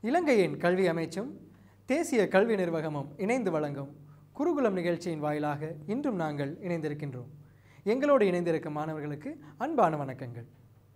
இலங்கையின் கல்வி அமைச்சும் தேசிய கல்வி நிர்வாகமும் இணைந்து வழங்கும் குருகுலம் நிகழ்ச்சியின் வாயிலாக இன்றும் நாங்கள் இணைந்திருக்கின்றோம் எங்களோடு இணைந்திருக்கும் மாணவர்களுக்கு அன்பான வணக்கங்கள்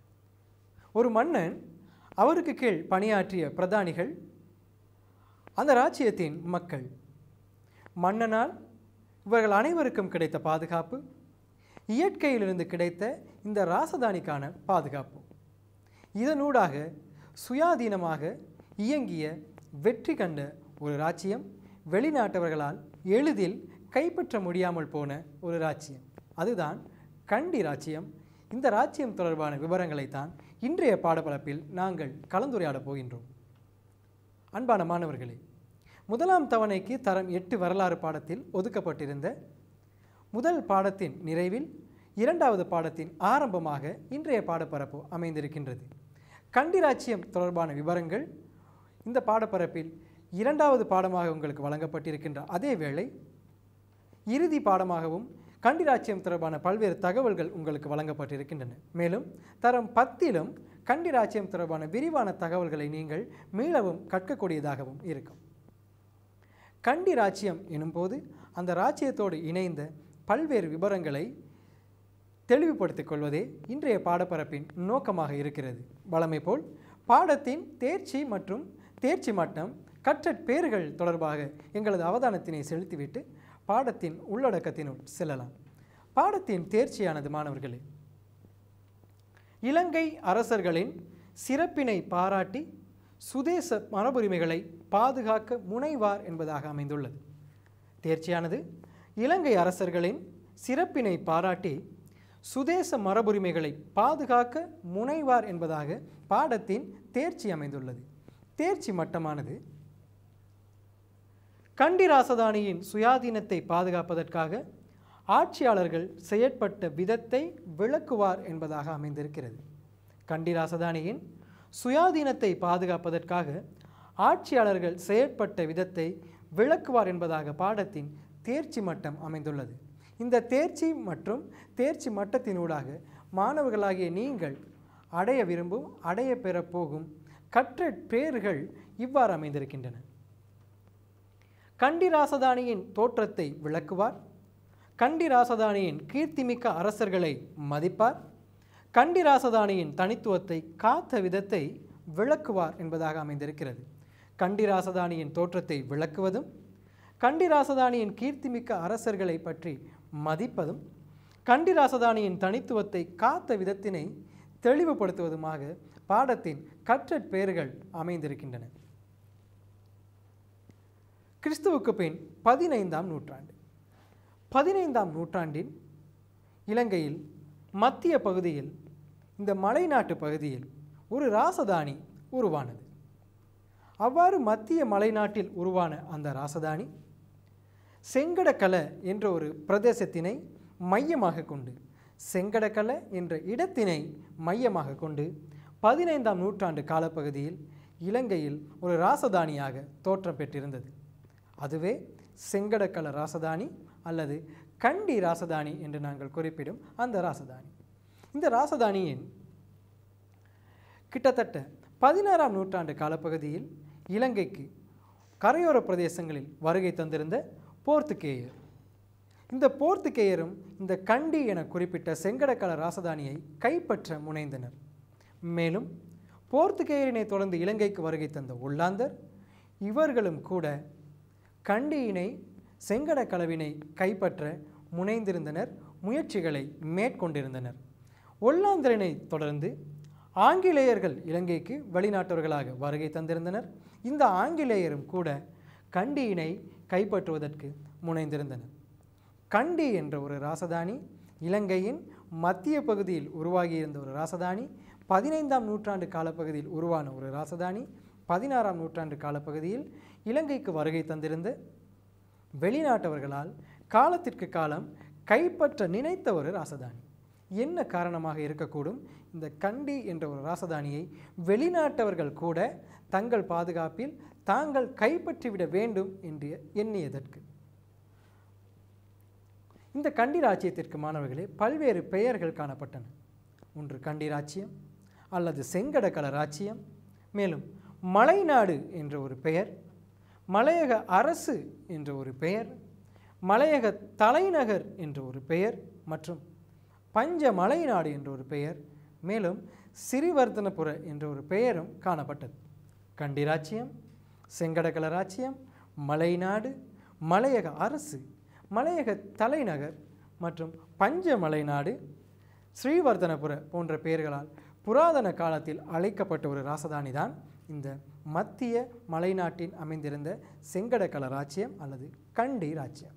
ஒரு மன்னன் அவருக்கு கீழ் பணியாற்றிய பிரதானிகள் அந்த ராச்சியத்தின் மக்கள் மன்னனால் இவர்கள் அனைவருக்கும் கிடைத்த பாதுகாப்பு இயற்கையிலிருந்து கிடைத்த இந்த ராசதானிக்கான பாதுகாப்பு இதனூடாக சுயாதீனமாக இயங்கிய வெற்றி கண்ட ஒரு ராச்சியம் வெளிநாட்டவர்களால் எளிதில் கைப்பற்ற முடியாமல் போன ஒரு ராச்சியம் அதுதான் கண்டி ராச்சியம் இந்த ராச்சியம் தொடர்பான விவரங்களைத்தான் இன்றைய பாடப்பரப்பில் நாங்கள் கலந்துரையாடப் போகின்றோம் அன்பான மாணவர்களே முதலாம் தவணைக்கு தரம் எட்டு வரலாறு பாடத்தில் ஒதுக்கப்பட்டிருந்த முதல் பாடத்தின் நிறைவில் இரண்டாவது பாடத்தின் ஆரம்பமாக இன்றைய பாடப்பரப்பு அமைந்திருக்கின்றது கண்டிராச்சியம் தொடர்பான விவரங்கள் இந்த பாடப்பரப்பில் இரண்டாவது பாடமாக உங்களுக்கு வழங்கப்பட்டிருக்கின்ற அதே வேளை இறுதி பாடமாகவும் கண்டிராச்சியம் தொடர்பான பல்வேறு தகவல்கள் உங்களுக்கு வழங்கப்பட்டிருக்கின்றன மேலும் தரம் பத்திலும் கண்டிராச்சியம் தொடர்பான விரிவான தகவல்களை நீங்கள் மீளவும் கற்கக்கூடியதாகவும் இருக்கும் கண்டி ராச்சியம் எனும்போது அந்த ராச்சியத்தோடு இணைந்த பல்வேறு விவரங்களை தெளிவுபடுத்திக் கொள்வதே இன்றைய பாடப்பரப்பின் நோக்கமாக இருக்கிறது வழமை போல் பாடத்தின் தேர்ச்சி மற்றும் தேர்ச்சி மட்டம் கற்ற பேர்கள் தொடர்பாக எங்களது அவதானத்தினை செலுத்திவிட்டு பாடத்தின் உள்ளடக்கத்தினுள் செல்லலாம் பாடத்தின் தேர்ச்சியானது மாணவர்களே இலங்கை அரசர்களின் சிறப்பினை பாராட்டி சுதேச மரபுரிமைகளை பாதுகாக்க முனைவார் என்பதாக அமைந்துள்ளது தேர்ச்சியானது இலங்கை அரசர்களின் சிறப்பினை பாராட்டி சுதேச மரபுரிமைகளை பாதுகாக்க முனைவார் என்பதாக பாடத்தின் தேர்ச்சி அமைந்துள்ளது தேர்ச்சி மட்டமானது கண்டி ராசதானியின் சுயாதீனத்தை பாதுகாப்பதற்காக ஆட்சியாளர்கள் செயற்பட்ட விதத்தை விளக்குவார் என்பதாக அமைந்திருக்கிறது கண்டி ராசதானியின் சுயாதீனத்தை பாதுகாப்பதற்காக ஆட்சியாளர்கள் செயற்பட்ட விதத்தை விளக்குவார் என்பதாக பாடத்தின் தேர்ச்சி மட்டம் அமைந்துள்ளது இந்த தேர்ச்சி மற்றும் தேர்ச்சி மட்டத்தினூடாக மாணவர்களாகிய நீங்கள் அடைய விரும்பும் அடைய பெறப் போகும் கற்ற பேர்கள் இவ்வாறு அமைந்திருக்கின்றன கண்டி ராசதானியின் தோற்றத்தை விளக்குவார் கண்டி ராசதானியின் கீர்த்திமிக்க அரசர்களை மதிப்பார் கண்டி ராசதானியின் தனித்துவத்தை காத்த விதத்தை விளக்குவார் என்பதாக அமைந்திருக்கிறது கண்டி ராசதானியின் தோற்றத்தை விளக்குவதும் கண்டி ராசதானியின் கீர்த்திமிக்க அரசர்களை பற்றி மதிப்பதும் கண்டி ராசதானியின் தனித்துவத்தை காத்த விதத்தினை தெளிவுபடுத்துவதுமாக பாடத்தின் கற்ற பெயர்கள் அமைந்திருக்கின்றன கிறிஸ்துவுக்கு பின் பதினைந்தாம் நூற்றாண்டு பதினைந்தாம் நூற்றாண்டின் இலங்கையில் மத்திய பகுதியில் இந்த மலைநாட்டு பகுதியில் ஒரு ராசதானி உருவானது அவ்வாறு மத்திய மலைநாட்டில் உருவான அந்த ராசதானி செங்கடக்கல என்ற ஒரு பிரதேசத்தினை மையமாக கொண்டு செங்கடக்கல என்ற இடத்தினை மையமாக கொண்டு பதினைந்தாம் நூற்றாண்டு காலப்பகுதியில் இலங்கையில் ஒரு ராசதானியாக தோற்றம் பெற்றிருந்தது அதுவே செங்கடக்கல ராசதானி அல்லது கண்டி ராசதானி என்று நாங்கள் குறிப்பிடும் அந்த ராசதானி இந்த ராசதானியின் கிட்டத்தட்ட பதினாறாம் நூற்றாண்டு காலப்பகுதியில் இலங்கைக்கு கரையோர பிரதேசங்களில் வருகை தந்திருந்த போர்த்துகேயர் இந்த போர்த்துகேயரும் இந்த கண்டி என குறிப்பிட்ட செங்கடக்கல ராசதானியை கைப்பற்ற முனைந்தனர் மேலும் போர்த்துகேயரினை தொடர்ந்து இலங்கைக்கு வருகை தந்த ஒல்லாந்தர் இவர்களும் கூட கண்டியினை செங்கடக்களவினை கைப்பற்ற முனைந்திருந்தனர் முயற்சிகளை மேற்கொண்டிருந்தனர் ஒல்லாந்தரனை தொடர்ந்து ஆங்கிலேயர்கள் இலங்கைக்கு வெளிநாட்டவர்களாக வருகை தந்திருந்தனர் இந்த ஆங்கிலேயரும் கூட கண்டியினை கைப்பற்றுவதற்கு முனைந்திருந்தனர் கண்டி என்ற ஒரு ராசதானி இலங்கையின் மத்திய பகுதியில் உருவாகியிருந்த ஒரு ராசதானி பதினைந்தாம் நூற்றாண்டு காலப்பகுதியில் உருவான ஒரு ராசதானி பதினாறாம் நூற்றாண்டு காலப்பகுதியில் இலங்கைக்கு வருகை தந்திருந்த வெளிநாட்டவர்களால் காலத்திற்கு காலம் கைப்பற்ற நினைத்த ஒரு ராசதானி என்ன காரணமாக இருக்கக்கூடும் இந்த கண்டி என்ற ஒரு ராசதானியை வெளிநாட்டவர்கள் கூட தங்கள் பாதுகாப்பில் தாங்கள் கைப்பற்றிவிட வேண்டும் என்று எண்ணியதற்கு இந்த கண்டி ராச்சியத்திற்கு மாணவர்களே பல்வேறு பெயர்கள் காணப்பட்டன ஒன்று கண்டி ராச்சியம் அல்லது செங்கடக்கல ராச்சியம் மேலும் மலைநாடு என்ற ஒரு பெயர் மலையக அரசு என்ற ஒரு பெயர் மலையக தலைநகர் என்ற ஒரு பெயர் மற்றும் பஞ்ச மலைநாடு என்ற ஒரு பெயர் மேலும் சிறிவர்த்தனபுர என்ற ஒரு பெயரும் காணப்பட்டது கண்டி ராச்சியம் செங்கடகல ராச்சியம் மலைநாடு மலையக அரசு மலையக தலைநகர் மற்றும் பஞ்ச மலைநாடு ஸ்ரீவர்தனபுர போன்ற பெயர்களால் புராதன காலத்தில் அழைக்கப்பட்ட ஒரு ராசதானி தான் இந்த மத்திய மலைநாட்டில் அமைந்திருந்த செங்கடகல ராச்சியம் அல்லது கண்டி ராச்சியம்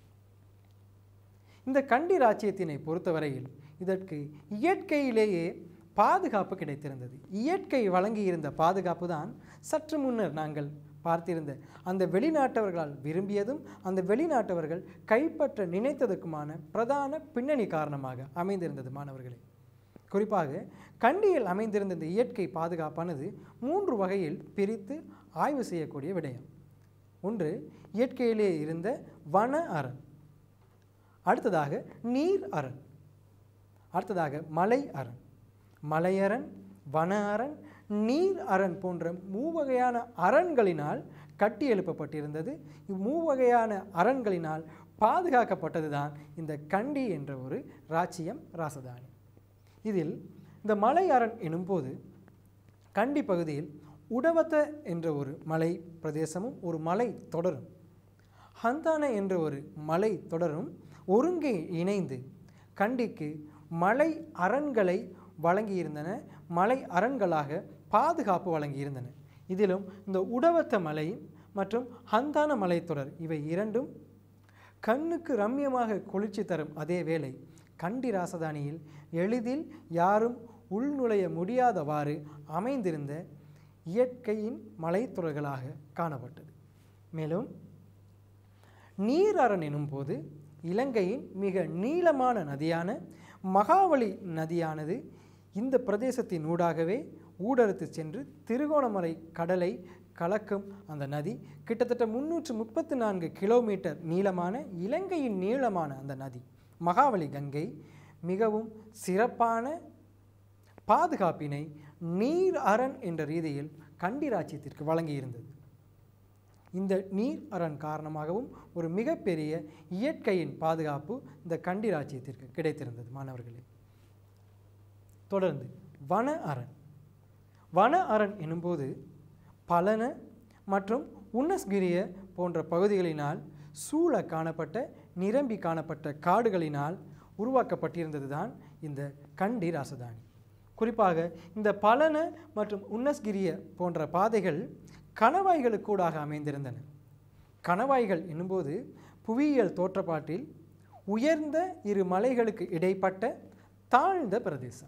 இந்த கண்டி ராச்சியத்தினை பொறுத்தவரையில் இதற்கு இயற்கையிலேயே பாதுகாப்பு கிடைத்திருந்தது இயற்கை வழங்கியிருந்த பாதுகாப்பு தான் சற்று முன்னர் நாங்கள் பார்த்திருந்த அந்த வெளிநாட்டவர்களால் விரும்பியதும் அந்த வெளிநாட்டவர்கள் கைப்பற்ற நினைத்ததுக்குமான பிரதான பின்னணி காரணமாக அமைந்திருந்தது மாணவர்களே குறிப்பாக கண்டியில் அமைந்திருந்த இந்த இயற்கை பாதுகாப்பானது மூன்று வகையில் பிரித்து ஆய்வு செய்யக்கூடிய விடயம் ஒன்று இயற்கையிலே இருந்த வன அரண் அடுத்ததாக நீர் அரண் அடுத்ததாக மலை அரண் மலையரண் வன அரண் நீர் அரண் போன்ற மூவகையான அரண்களினால் கட்டி எழுப்பப்பட்டிருந்தது இம்மூவகையான அரண்களினால் பாதுகாக்கப்பட்டது தான் இந்த கண்டி என்ற ஒரு ராச்சியம் ராசதானி இதில் இந்த மலை அரண் எனும்போது கண்டி பகுதியில் உடவத்த என்ற ஒரு மலை பிரதேசமும் ஒரு மலை தொடரும் ஹந்தான என்ற ஒரு மலை தொடரும் ஒருங்கே இணைந்து கண்டிக்கு மலை அரண்களை வழங்கியிருந்தன மலை அரண்களாக பாதுகாப்பு வழங்கியிருந்தன இதிலும் இந்த உடவத்த மலை மற்றும் ஹந்தான மலைத்தொடர் இவை இரண்டும் கண்ணுக்கு ரம்யமாக குளிர்ச்சி தரும் அதே வேளை கண்டி ராசதானியில் எளிதில் யாரும் உள்நுழைய முடியாதவாறு அமைந்திருந்த இயற்கையின் மலைத்தொடர்களாக காணப்பட்டது மேலும் நீர் அரண் எனும்போது இலங்கையின் மிக நீளமான நதியான மகாவலி நதியானது இந்த பிரதேசத்தின் ஊடாகவே ஊடறுத்து சென்று திருகோணமலை கடலை கலக்கும் அந்த நதி கிட்டத்தட்ட முன்னூற்று முப்பத்து நான்கு கிலோமீட்டர் நீளமான இலங்கையின் நீளமான அந்த நதி மகாவலி கங்கை மிகவும் சிறப்பான பாதுகாப்பினை நீர் அரண் என்ற ரீதியில் கண்டி ராச்சியத்திற்கு வழங்கியிருந்தது இந்த நீர் அரண் காரணமாகவும் ஒரு மிகப்பெரிய இயற்கையின் பாதுகாப்பு இந்த கண்டி ராச்சியத்திற்கு கிடைத்திருந்தது மாணவர்களே தொடர்ந்து வன அரண் வன அரண் எனும்போது பலன மற்றும் உன்னஸ்கிரிய போன்ற பகுதிகளினால் சூழ காணப்பட்ட நிரம்பி காணப்பட்ட காடுகளினால் உருவாக்கப்பட்டிருந்தது தான் இந்த கண்டி ராசதானி குறிப்பாக இந்த பலன மற்றும் உன்னஸ்கிரிய போன்ற பாதைகள் கணவாய்களுக்கூடாக அமைந்திருந்தன கணவாய்கள் என்னும்போது புவியியல் தோற்றப்பாட்டில் உயர்ந்த இரு மலைகளுக்கு இடைப்பட்ட தாழ்ந்த பிரதேசம்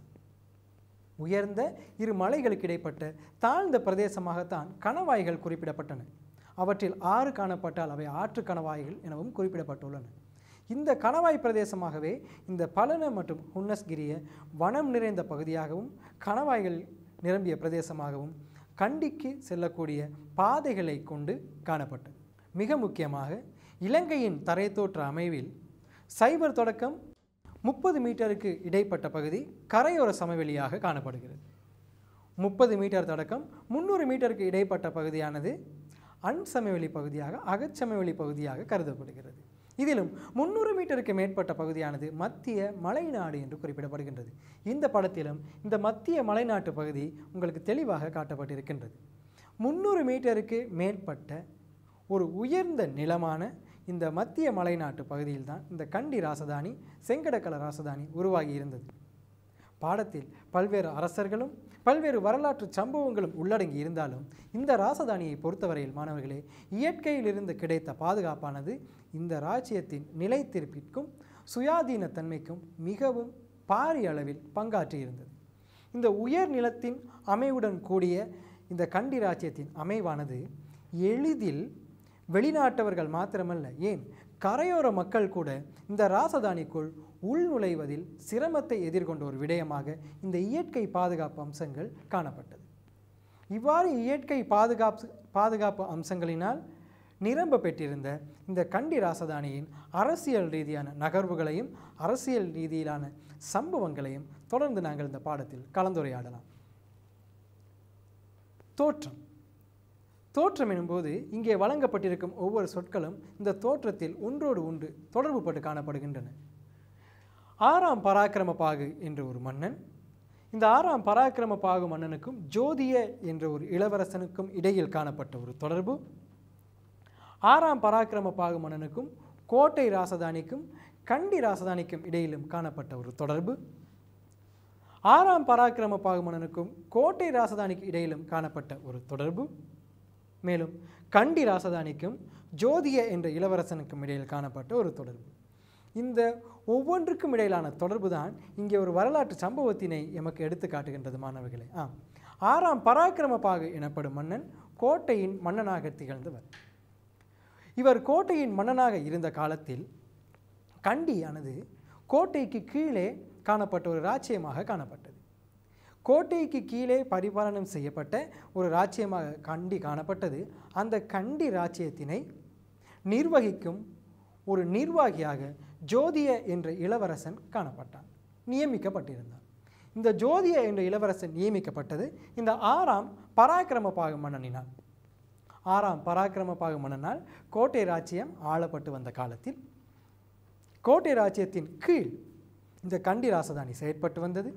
உயர்ந்த இரு மலைகளுக்கு இடைப்பட்ட தாழ்ந்த பிரதேசமாகத்தான் கணவாய்கள் குறிப்பிடப்பட்டன அவற்றில் ஆறு காணப்பட்டால் அவை ஆற்று கணவாய்கள் எனவும் குறிப்பிடப்பட்டுள்ளன இந்த கணவாய் பிரதேசமாகவே இந்த பலன மற்றும் ஹுன்னஸ்கிரிய வனம் நிறைந்த பகுதியாகவும் கணவாய்கள் நிரம்பிய பிரதேசமாகவும் கண்டிக்கு செல்லக்கூடிய பாதைகளை கொண்டு காணப்பட்டது மிக முக்கியமாக இலங்கையின் தரைத்தோற்ற அமைவில் சைபர் தொடக்கம் முப்பது மீட்டருக்கு இடைப்பட்ட பகுதி கரையோர சமவெளியாக காணப்படுகிறது முப்பது மீட்டர் தொடக்கம் முந்நூறு மீட்டருக்கு இடைப்பட்ட பகுதியானது அன்சமவெளி பகுதியாக அகச்சமவெளி பகுதியாக கருதப்படுகிறது இதிலும் முந்நூறு மீட்டருக்கு மேற்பட்ட பகுதியானது மத்திய மலைநாடு என்று குறிப்பிடப்படுகின்றது இந்த படத்திலும் இந்த மத்திய மலைநாட்டு பகுதி உங்களுக்கு தெளிவாக காட்டப்பட்டிருக்கின்றது முந்நூறு மீட்டருக்கு மேற்பட்ட ஒரு உயர்ந்த நிலமான இந்த மத்திய மலைநாட்டு பகுதியில் தான் இந்த கண்டி ராசதானி செங்கடக்கல ராசதானி உருவாகி இருந்தது பாடத்தில் பல்வேறு அரசர்களும் பல்வேறு வரலாற்று சம்பவங்களும் உள்ளடங்கி இருந்தாலும் இந்த ராசதானியை பொறுத்தவரையில் மாணவர்களே இயற்கையிலிருந்து கிடைத்த பாதுகாப்பானது இந்த ராஜ்யத்தின் நிலைத்திருப்பிற்கும் சுயாதீனத்தன்மைக்கும் மிகவும் பாரிய அளவில் பங்காற்றியிருந்தது இந்த உயர் நிலத்தின் அமைவுடன் கூடிய இந்த கண்டி ராஜ்யத்தின் அமைவானது எளிதில் வெளிநாட்டவர்கள் மாத்திரமல்ல ஏன் கரையோர மக்கள் கூட இந்த ராசதானிக்குள் உள்நுழைவதில் சிரமத்தை எதிர்கொண்ட ஒரு விடயமாக இந்த இயற்கை பாதுகாப்பு அம்சங்கள் காணப்பட்டது இவ்வாறு இயற்கை பாதுகாப்பு பாதுகாப்பு அம்சங்களினால் நிரம்ப பெற்றிருந்த இந்த கண்டி ராசதானியின் அரசியல் ரீதியான நகர்வுகளையும் அரசியல் ரீதியிலான சம்பவங்களையும் தொடர்ந்து நாங்கள் இந்த பாடத்தில் கலந்துரையாடலாம் தோற்றம் தோற்றம் எனும்போது இங்கே வழங்கப்பட்டிருக்கும் ஒவ்வொரு சொற்களும் இந்த தோற்றத்தில் ஒன்றோடு ஒன்று தொடர்புபட்டு காணப்படுகின்றன ஆறாம் பராக்கிரம பாகு என்ற ஒரு மன்னன் இந்த ஆறாம் பராக்கிரம பாகு மன்னனுக்கும் ஜோதிய என்ற ஒரு இளவரசனுக்கும் இடையில் காணப்பட்ட ஒரு தொடர்பு ஆறாம் பராக்கிரம பாகு மன்னனுக்கும் கோட்டை ராசதானிக்கும் கண்டி ராசதானிக்கும் இடையிலும் காணப்பட்ட ஒரு தொடர்பு ஆறாம் பராக்கிரம பாகு மன்னனுக்கும் கோட்டை ராசதானிக்கு இடையிலும் காணப்பட்ட ஒரு தொடர்பு மேலும் கண்டி ராசதானிக்கும் ஜோதிய என்ற இளவரசனுக்கும் இடையில் காணப்பட்ட ஒரு தொடர்பு இந்த ஒவ்வொன்றுக்கும் இடையிலான தொடர்பு தான் இங்கே ஒரு வரலாற்று சம்பவத்தினை எமக்கு எடுத்து காட்டுகின்றது மாணவர்களே ஆம் ஆறாம் பராக்கிரம பாகு எனப்படும் மன்னன் கோட்டையின் மன்னனாக திகழ்ந்தவர் இவர் கோட்டையின் மன்னனாக இருந்த காலத்தில் கண்டியானது கோட்டைக்கு கீழே காணப்பட்ட ஒரு ராச்சியமாக காணப்பட்டது கோட்டைக்கு கீழே பரிபாலனம் செய்யப்பட்ட ஒரு ராச்சியமாக கண்டி காணப்பட்டது அந்த கண்டி ராச்சியத்தினை நிர்வகிக்கும் ஒரு நிர்வாகியாக ஜோதிய என்ற இளவரசன் காணப்பட்டான் நியமிக்கப்பட்டிருந்தான் இந்த ஜோதிய என்ற இளவரசன் நியமிக்கப்பட்டது இந்த ஆறாம் பராக்கிரம பாகு மன்னனினால் ஆறாம் பராக்கிரம பாகு மன்னனால் கோட்டை ராச்சியம் ஆளப்பட்டு வந்த காலத்தில் கோட்டை ராச்சியத்தின் கீழ் இந்த கண்டி ராசதானி செயற்பட்டு வந்தது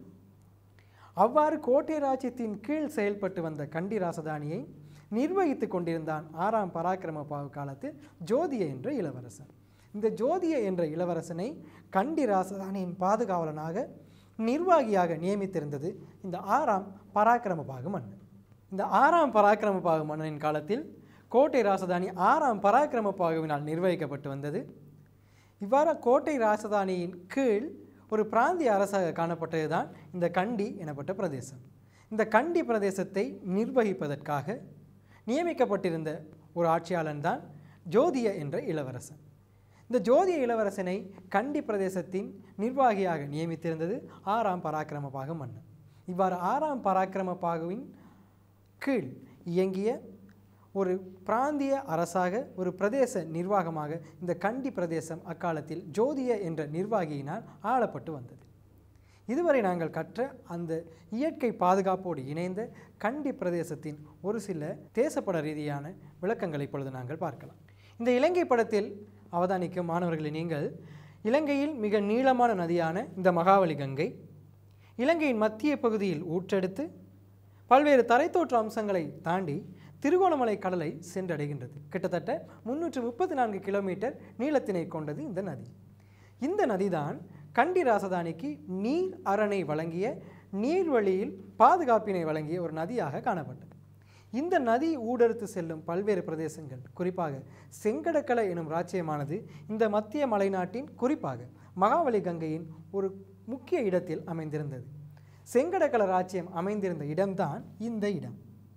அவ்வாறு கோட்டை ராஜ்யத்தின் கீழ் செயல்பட்டு வந்த கண்டி ராசதானியை நிர்வகித்து கொண்டிருந்தான் ஆறாம் பராக்கிரம பாவு காலத்தில் ஜோதிய என்ற இளவரசன் இந்த ஜோதிய என்ற இளவரசனை கண்டி ராசதானியின் பாதுகாவலனாக நிர்வாகியாக நியமித்திருந்தது இந்த ஆறாம் பராக்கிரம பாகு மன்னன் இந்த ஆறாம் பராக்கிரம பாகு மன்னனின் காலத்தில் கோட்டை ராசதானி ஆறாம் பராக்கிரம பாகுவினால் நிர்வகிக்கப்பட்டு வந்தது இவ்வாறு கோட்டை ராசதானியின் கீழ் ஒரு பிராந்திய அரசாக காணப்பட்டது தான் இந்த கண்டி எனப்பட்ட பிரதேசம் இந்த கண்டி பிரதேசத்தை நிர்வகிப்பதற்காக நியமிக்கப்பட்டிருந்த ஒரு ஆட்சியாளன் தான் ஜோதிய என்ற இளவரசன் இந்த ஜோதிய இளவரசனை கண்டி பிரதேசத்தின் நிர்வாகியாக நியமித்திருந்தது ஆறாம் பராக்கிரம பாகு மன்னன் இவ்வாறு ஆறாம் பராக்கிரம பாகுவின் கீழ் இயங்கிய ஒரு பிராந்திய அரசாக ஒரு பிரதேச நிர்வாகமாக இந்த கண்டி பிரதேசம் அக்காலத்தில் ஜோதிய என்ற நிர்வாகியினால் ஆளப்பட்டு வந்தது இதுவரை நாங்கள் கற்ற அந்த இயற்கை பாதுகாப்போடு இணைந்த கண்டி பிரதேசத்தின் ஒரு சில தேசப்பட ரீதியான விளக்கங்களை இப்பொழுது நாங்கள் பார்க்கலாம் இந்த இலங்கை படத்தில் அவதானிக்கும் மாணவர்களை நீங்கள் இலங்கையில் மிக நீளமான நதியான இந்த மகாவலி கங்கை இலங்கையின் மத்திய பகுதியில் ஊற்றெடுத்து பல்வேறு தரைத்தோற்ற அம்சங்களை தாண்டி திருகோணமலை கடலை சென்றடைகின்றது கிட்டத்தட்ட முன்னூற்று முப்பத்தி நான்கு கிலோமீட்டர் நீளத்தினை கொண்டது இந்த நதி இந்த நதிதான் கண்டி ராசதானிக்கு நீர் அரணை வழங்கிய நீர்வழியில் பாதுகாப்பினை வழங்கிய ஒரு நதியாக காணப்பட்டது இந்த நதி ஊடறுத்து செல்லும் பல்வேறு பிரதேசங்கள் குறிப்பாக செங்கடக்கலை எனும் ராச்சியமானது இந்த மத்திய மலைநாட்டின் குறிப்பாக மகாவலி கங்கையின் ஒரு முக்கிய இடத்தில் அமைந்திருந்தது செங்கடக்கல ராச்சியம் அமைந்திருந்த இடம்தான் இந்த இடம்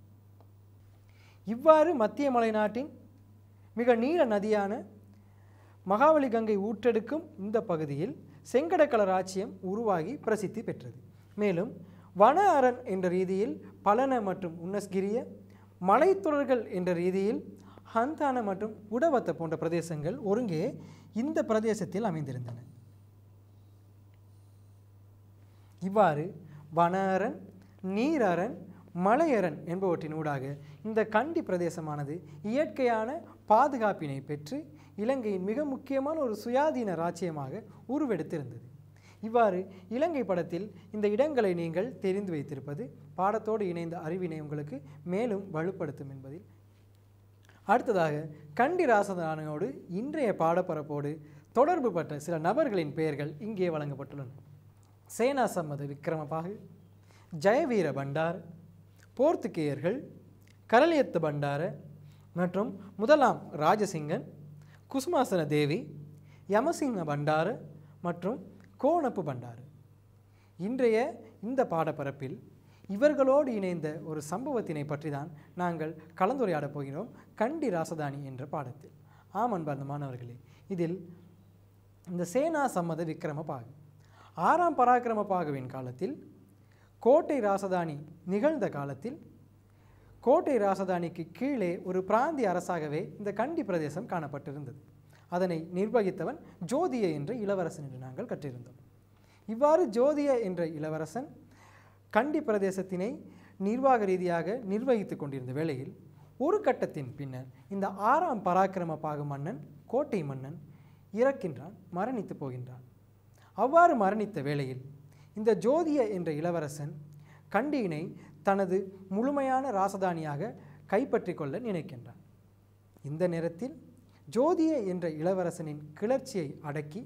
இவ்வாறு மத்திய மலைநாட்டின் மிக நீள நதியான மகாவலி கங்கை ஊற்றெடுக்கும் இந்த பகுதியில் செங்கடக்கல ராச்சியம் உருவாகி பிரசித்தி பெற்றது மேலும் வன அரண் என்ற ரீதியில் பலன மற்றும் உன்னஸ்கிரிய மலைத்தொடர்கள் என்ற ரீதியில் ஹந்தான மற்றும் உடவத்த போன்ற பிரதேசங்கள் ஒருங்கே இந்த பிரதேசத்தில் அமைந்திருந்தன இவ்வாறு வன அரண் நீரரண் மலையரண் என்பவற்றின் ஊடாக இந்த கண்டி பிரதேசமானது இயற்கையான பாதுகாப்பினை பெற்று இலங்கையின் மிக முக்கியமான ஒரு சுயாதீன ராச்சியமாக உருவெடுத்திருந்தது இவ்வாறு இலங்கை படத்தில் இந்த இடங்களை நீங்கள் தெரிந்து வைத்திருப்பது பாடத்தோடு இணைந்த அறிவினை உங்களுக்கு மேலும் வலுப்படுத்தும் என்பதில் அடுத்ததாக கண்டி ராசதானோடு இன்றைய பாடப்பரப்போடு தொடர்பு பட்ட சில நபர்களின் பெயர்கள் இங்கே வழங்கப்பட்டுள்ளன சேனா சம்மத விக்ரமபாகு ஜெயவீர பண்டார் போர்த்துகேயர்கள் கரளியத்து பண்டார மற்றும் முதலாம் ராஜசிங்கன் குசுமாசன தேவி யமசிங்க பண்டார மற்றும் கோணப்பு பண்டாரு இன்றைய இந்த பாடப்பரப்பில் இவர்களோடு இணைந்த ஒரு சம்பவத்தினை பற்றி தான் நாங்கள் கலந்துரையாடப் போகிறோம் கண்டி ராசதானி என்ற பாடத்தில் ஆம் அன்பார்ந்த மாணவர்களே இதில் இந்த சேனா சம்மத விக்ரம பாகு ஆறாம் பராக்கிரம பாகுவின் காலத்தில் கோட்டை ராசதானி நிகழ்ந்த காலத்தில் கோட்டை ராசதானிக்கு கீழே ஒரு பிராந்திய அரசாகவே இந்த கண்டி பிரதேசம் காணப்பட்டிருந்தது அதனை நிர்வகித்தவன் ஜோதிய என்ற இளவரசன் என்று நாங்கள் கற்றிருந்தோம் இவ்வாறு ஜோதிய என்ற இளவரசன் கண்டி பிரதேசத்தினை நிர்வாக ரீதியாக நிர்வகித்து கொண்டிருந்த வேளையில் ஒரு கட்டத்தின் பின்னர் இந்த ஆறாம் பராக்கிரம பாகு மன்னன் கோட்டை மன்னன் இறக்கின்றான் மரணித்து போகின்றான் அவ்வாறு மரணித்த வேளையில் இந்த ஜோதிய என்ற இளவரசன் கண்டியினை தனது முழுமையான ராசதானியாக கைப்பற்றி கொள்ள நினைக்கின்றான் இந்த நேரத்தில் ஜோதிய என்ற இளவரசனின் கிளர்ச்சியை அடக்கி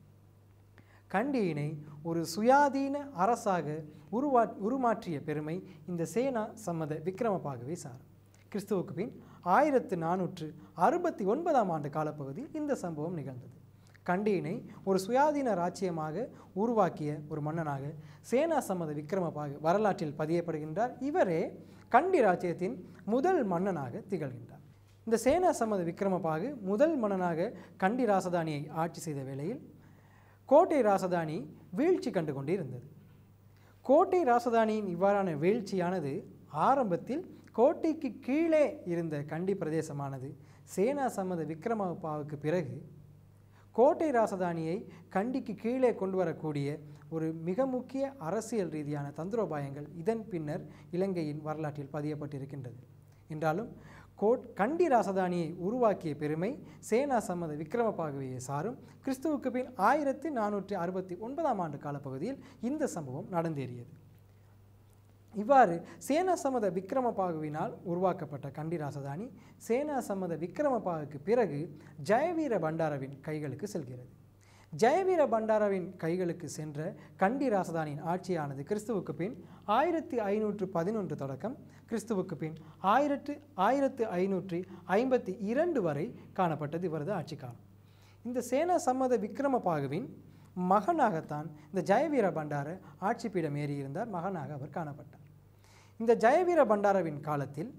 கண்டியினை ஒரு சுயாதீன அரசாக உருவா உருமாற்றிய பெருமை இந்த சேனா சம்மத விக்ரமபாகவே சாரும் கிறிஸ்துவுக்கு பின் ஆயிரத்து நானூற்று அறுபத்தி ஒன்பதாம் ஆண்டு காலப்பகுதியில் இந்த சம்பவம் நிகழ்ந்தது கண்டியினை ஒரு சுயாதீன ராச்சியமாக உருவாக்கிய ஒரு மன்னனாக சேனா சம்மத விக்ரமபாகு வரலாற்றில் பதியப்படுகின்றார் இவரே கண்டி ராச்சியத்தின் முதல் மன்னனாக திகழ்கின்றார் இந்த சேனா சம்மத விக்ரமபாகு முதல் மன்னனாக கண்டி ராசதானியை ஆட்சி செய்த வேளையில் கோட்டை ராசதானி வீழ்ச்சி கண்டு கொண்டிருந்தது கோட்டை ராசதானியின் இவ்வாறான வீழ்ச்சியானது ஆரம்பத்தில் கோட்டைக்கு கீழே இருந்த கண்டி பிரதேசமானது சேனா சம்மத விக்ரமபாவுக்கு பிறகு கோட்டை ராசதானியை கண்டிக்கு கீழே கொண்டு வரக்கூடிய ஒரு மிக முக்கிய அரசியல் ரீதியான தந்திரோபாயங்கள் இதன் பின்னர் இலங்கையின் வரலாற்றில் பதியப்பட்டிருக்கின்றது என்றாலும் கோட் கண்டி ராசதானியை உருவாக்கிய பெருமை சேனா சம்மத விக்ரமபாகுவையை சாரும் கிறிஸ்துவுக்கு பின் ஆயிரத்தி நானூற்றி அறுபத்தி ஒன்பதாம் ஆண்டு காலப்பகுதியில் இந்த சம்பவம் நடந்தேறியது இவ்வாறு சேனா சம்மத விக்ரமபாகுவினால் உருவாக்கப்பட்ட கண்டி ராசதானி சேனா சம்மத விக்ரமபாகுக்கு பிறகு ஜெயவீர பண்டாரவின் கைகளுக்கு செல்கிறது ஜெயவீர பண்டாரவின் கைகளுக்கு சென்ற கண்டி ராசதானியின் ஆட்சியானது கிறிஸ்துவுக்கு பின் ஆயிரத்தி ஐநூற்று பதினொன்று தொடக்கம் கிறிஸ்துவுக்கு பின் ஆயிரத்து ஆயிரத்து ஐநூற்றி ஐம்பத்தி இரண்டு வரை காணப்பட்டது இவரது ஆட்சி காலம் இந்த சேனா சம்மத விக்ரமபாகுவின் மகனாகத்தான் இந்த ஜெயவீர பண்டார ஆட்சி பீடம் ஏறியிருந்தார் மகனாக அவர் காணப்பட்டார் இந்த ஜெயவீர பண்டாரவின் காலத்தில்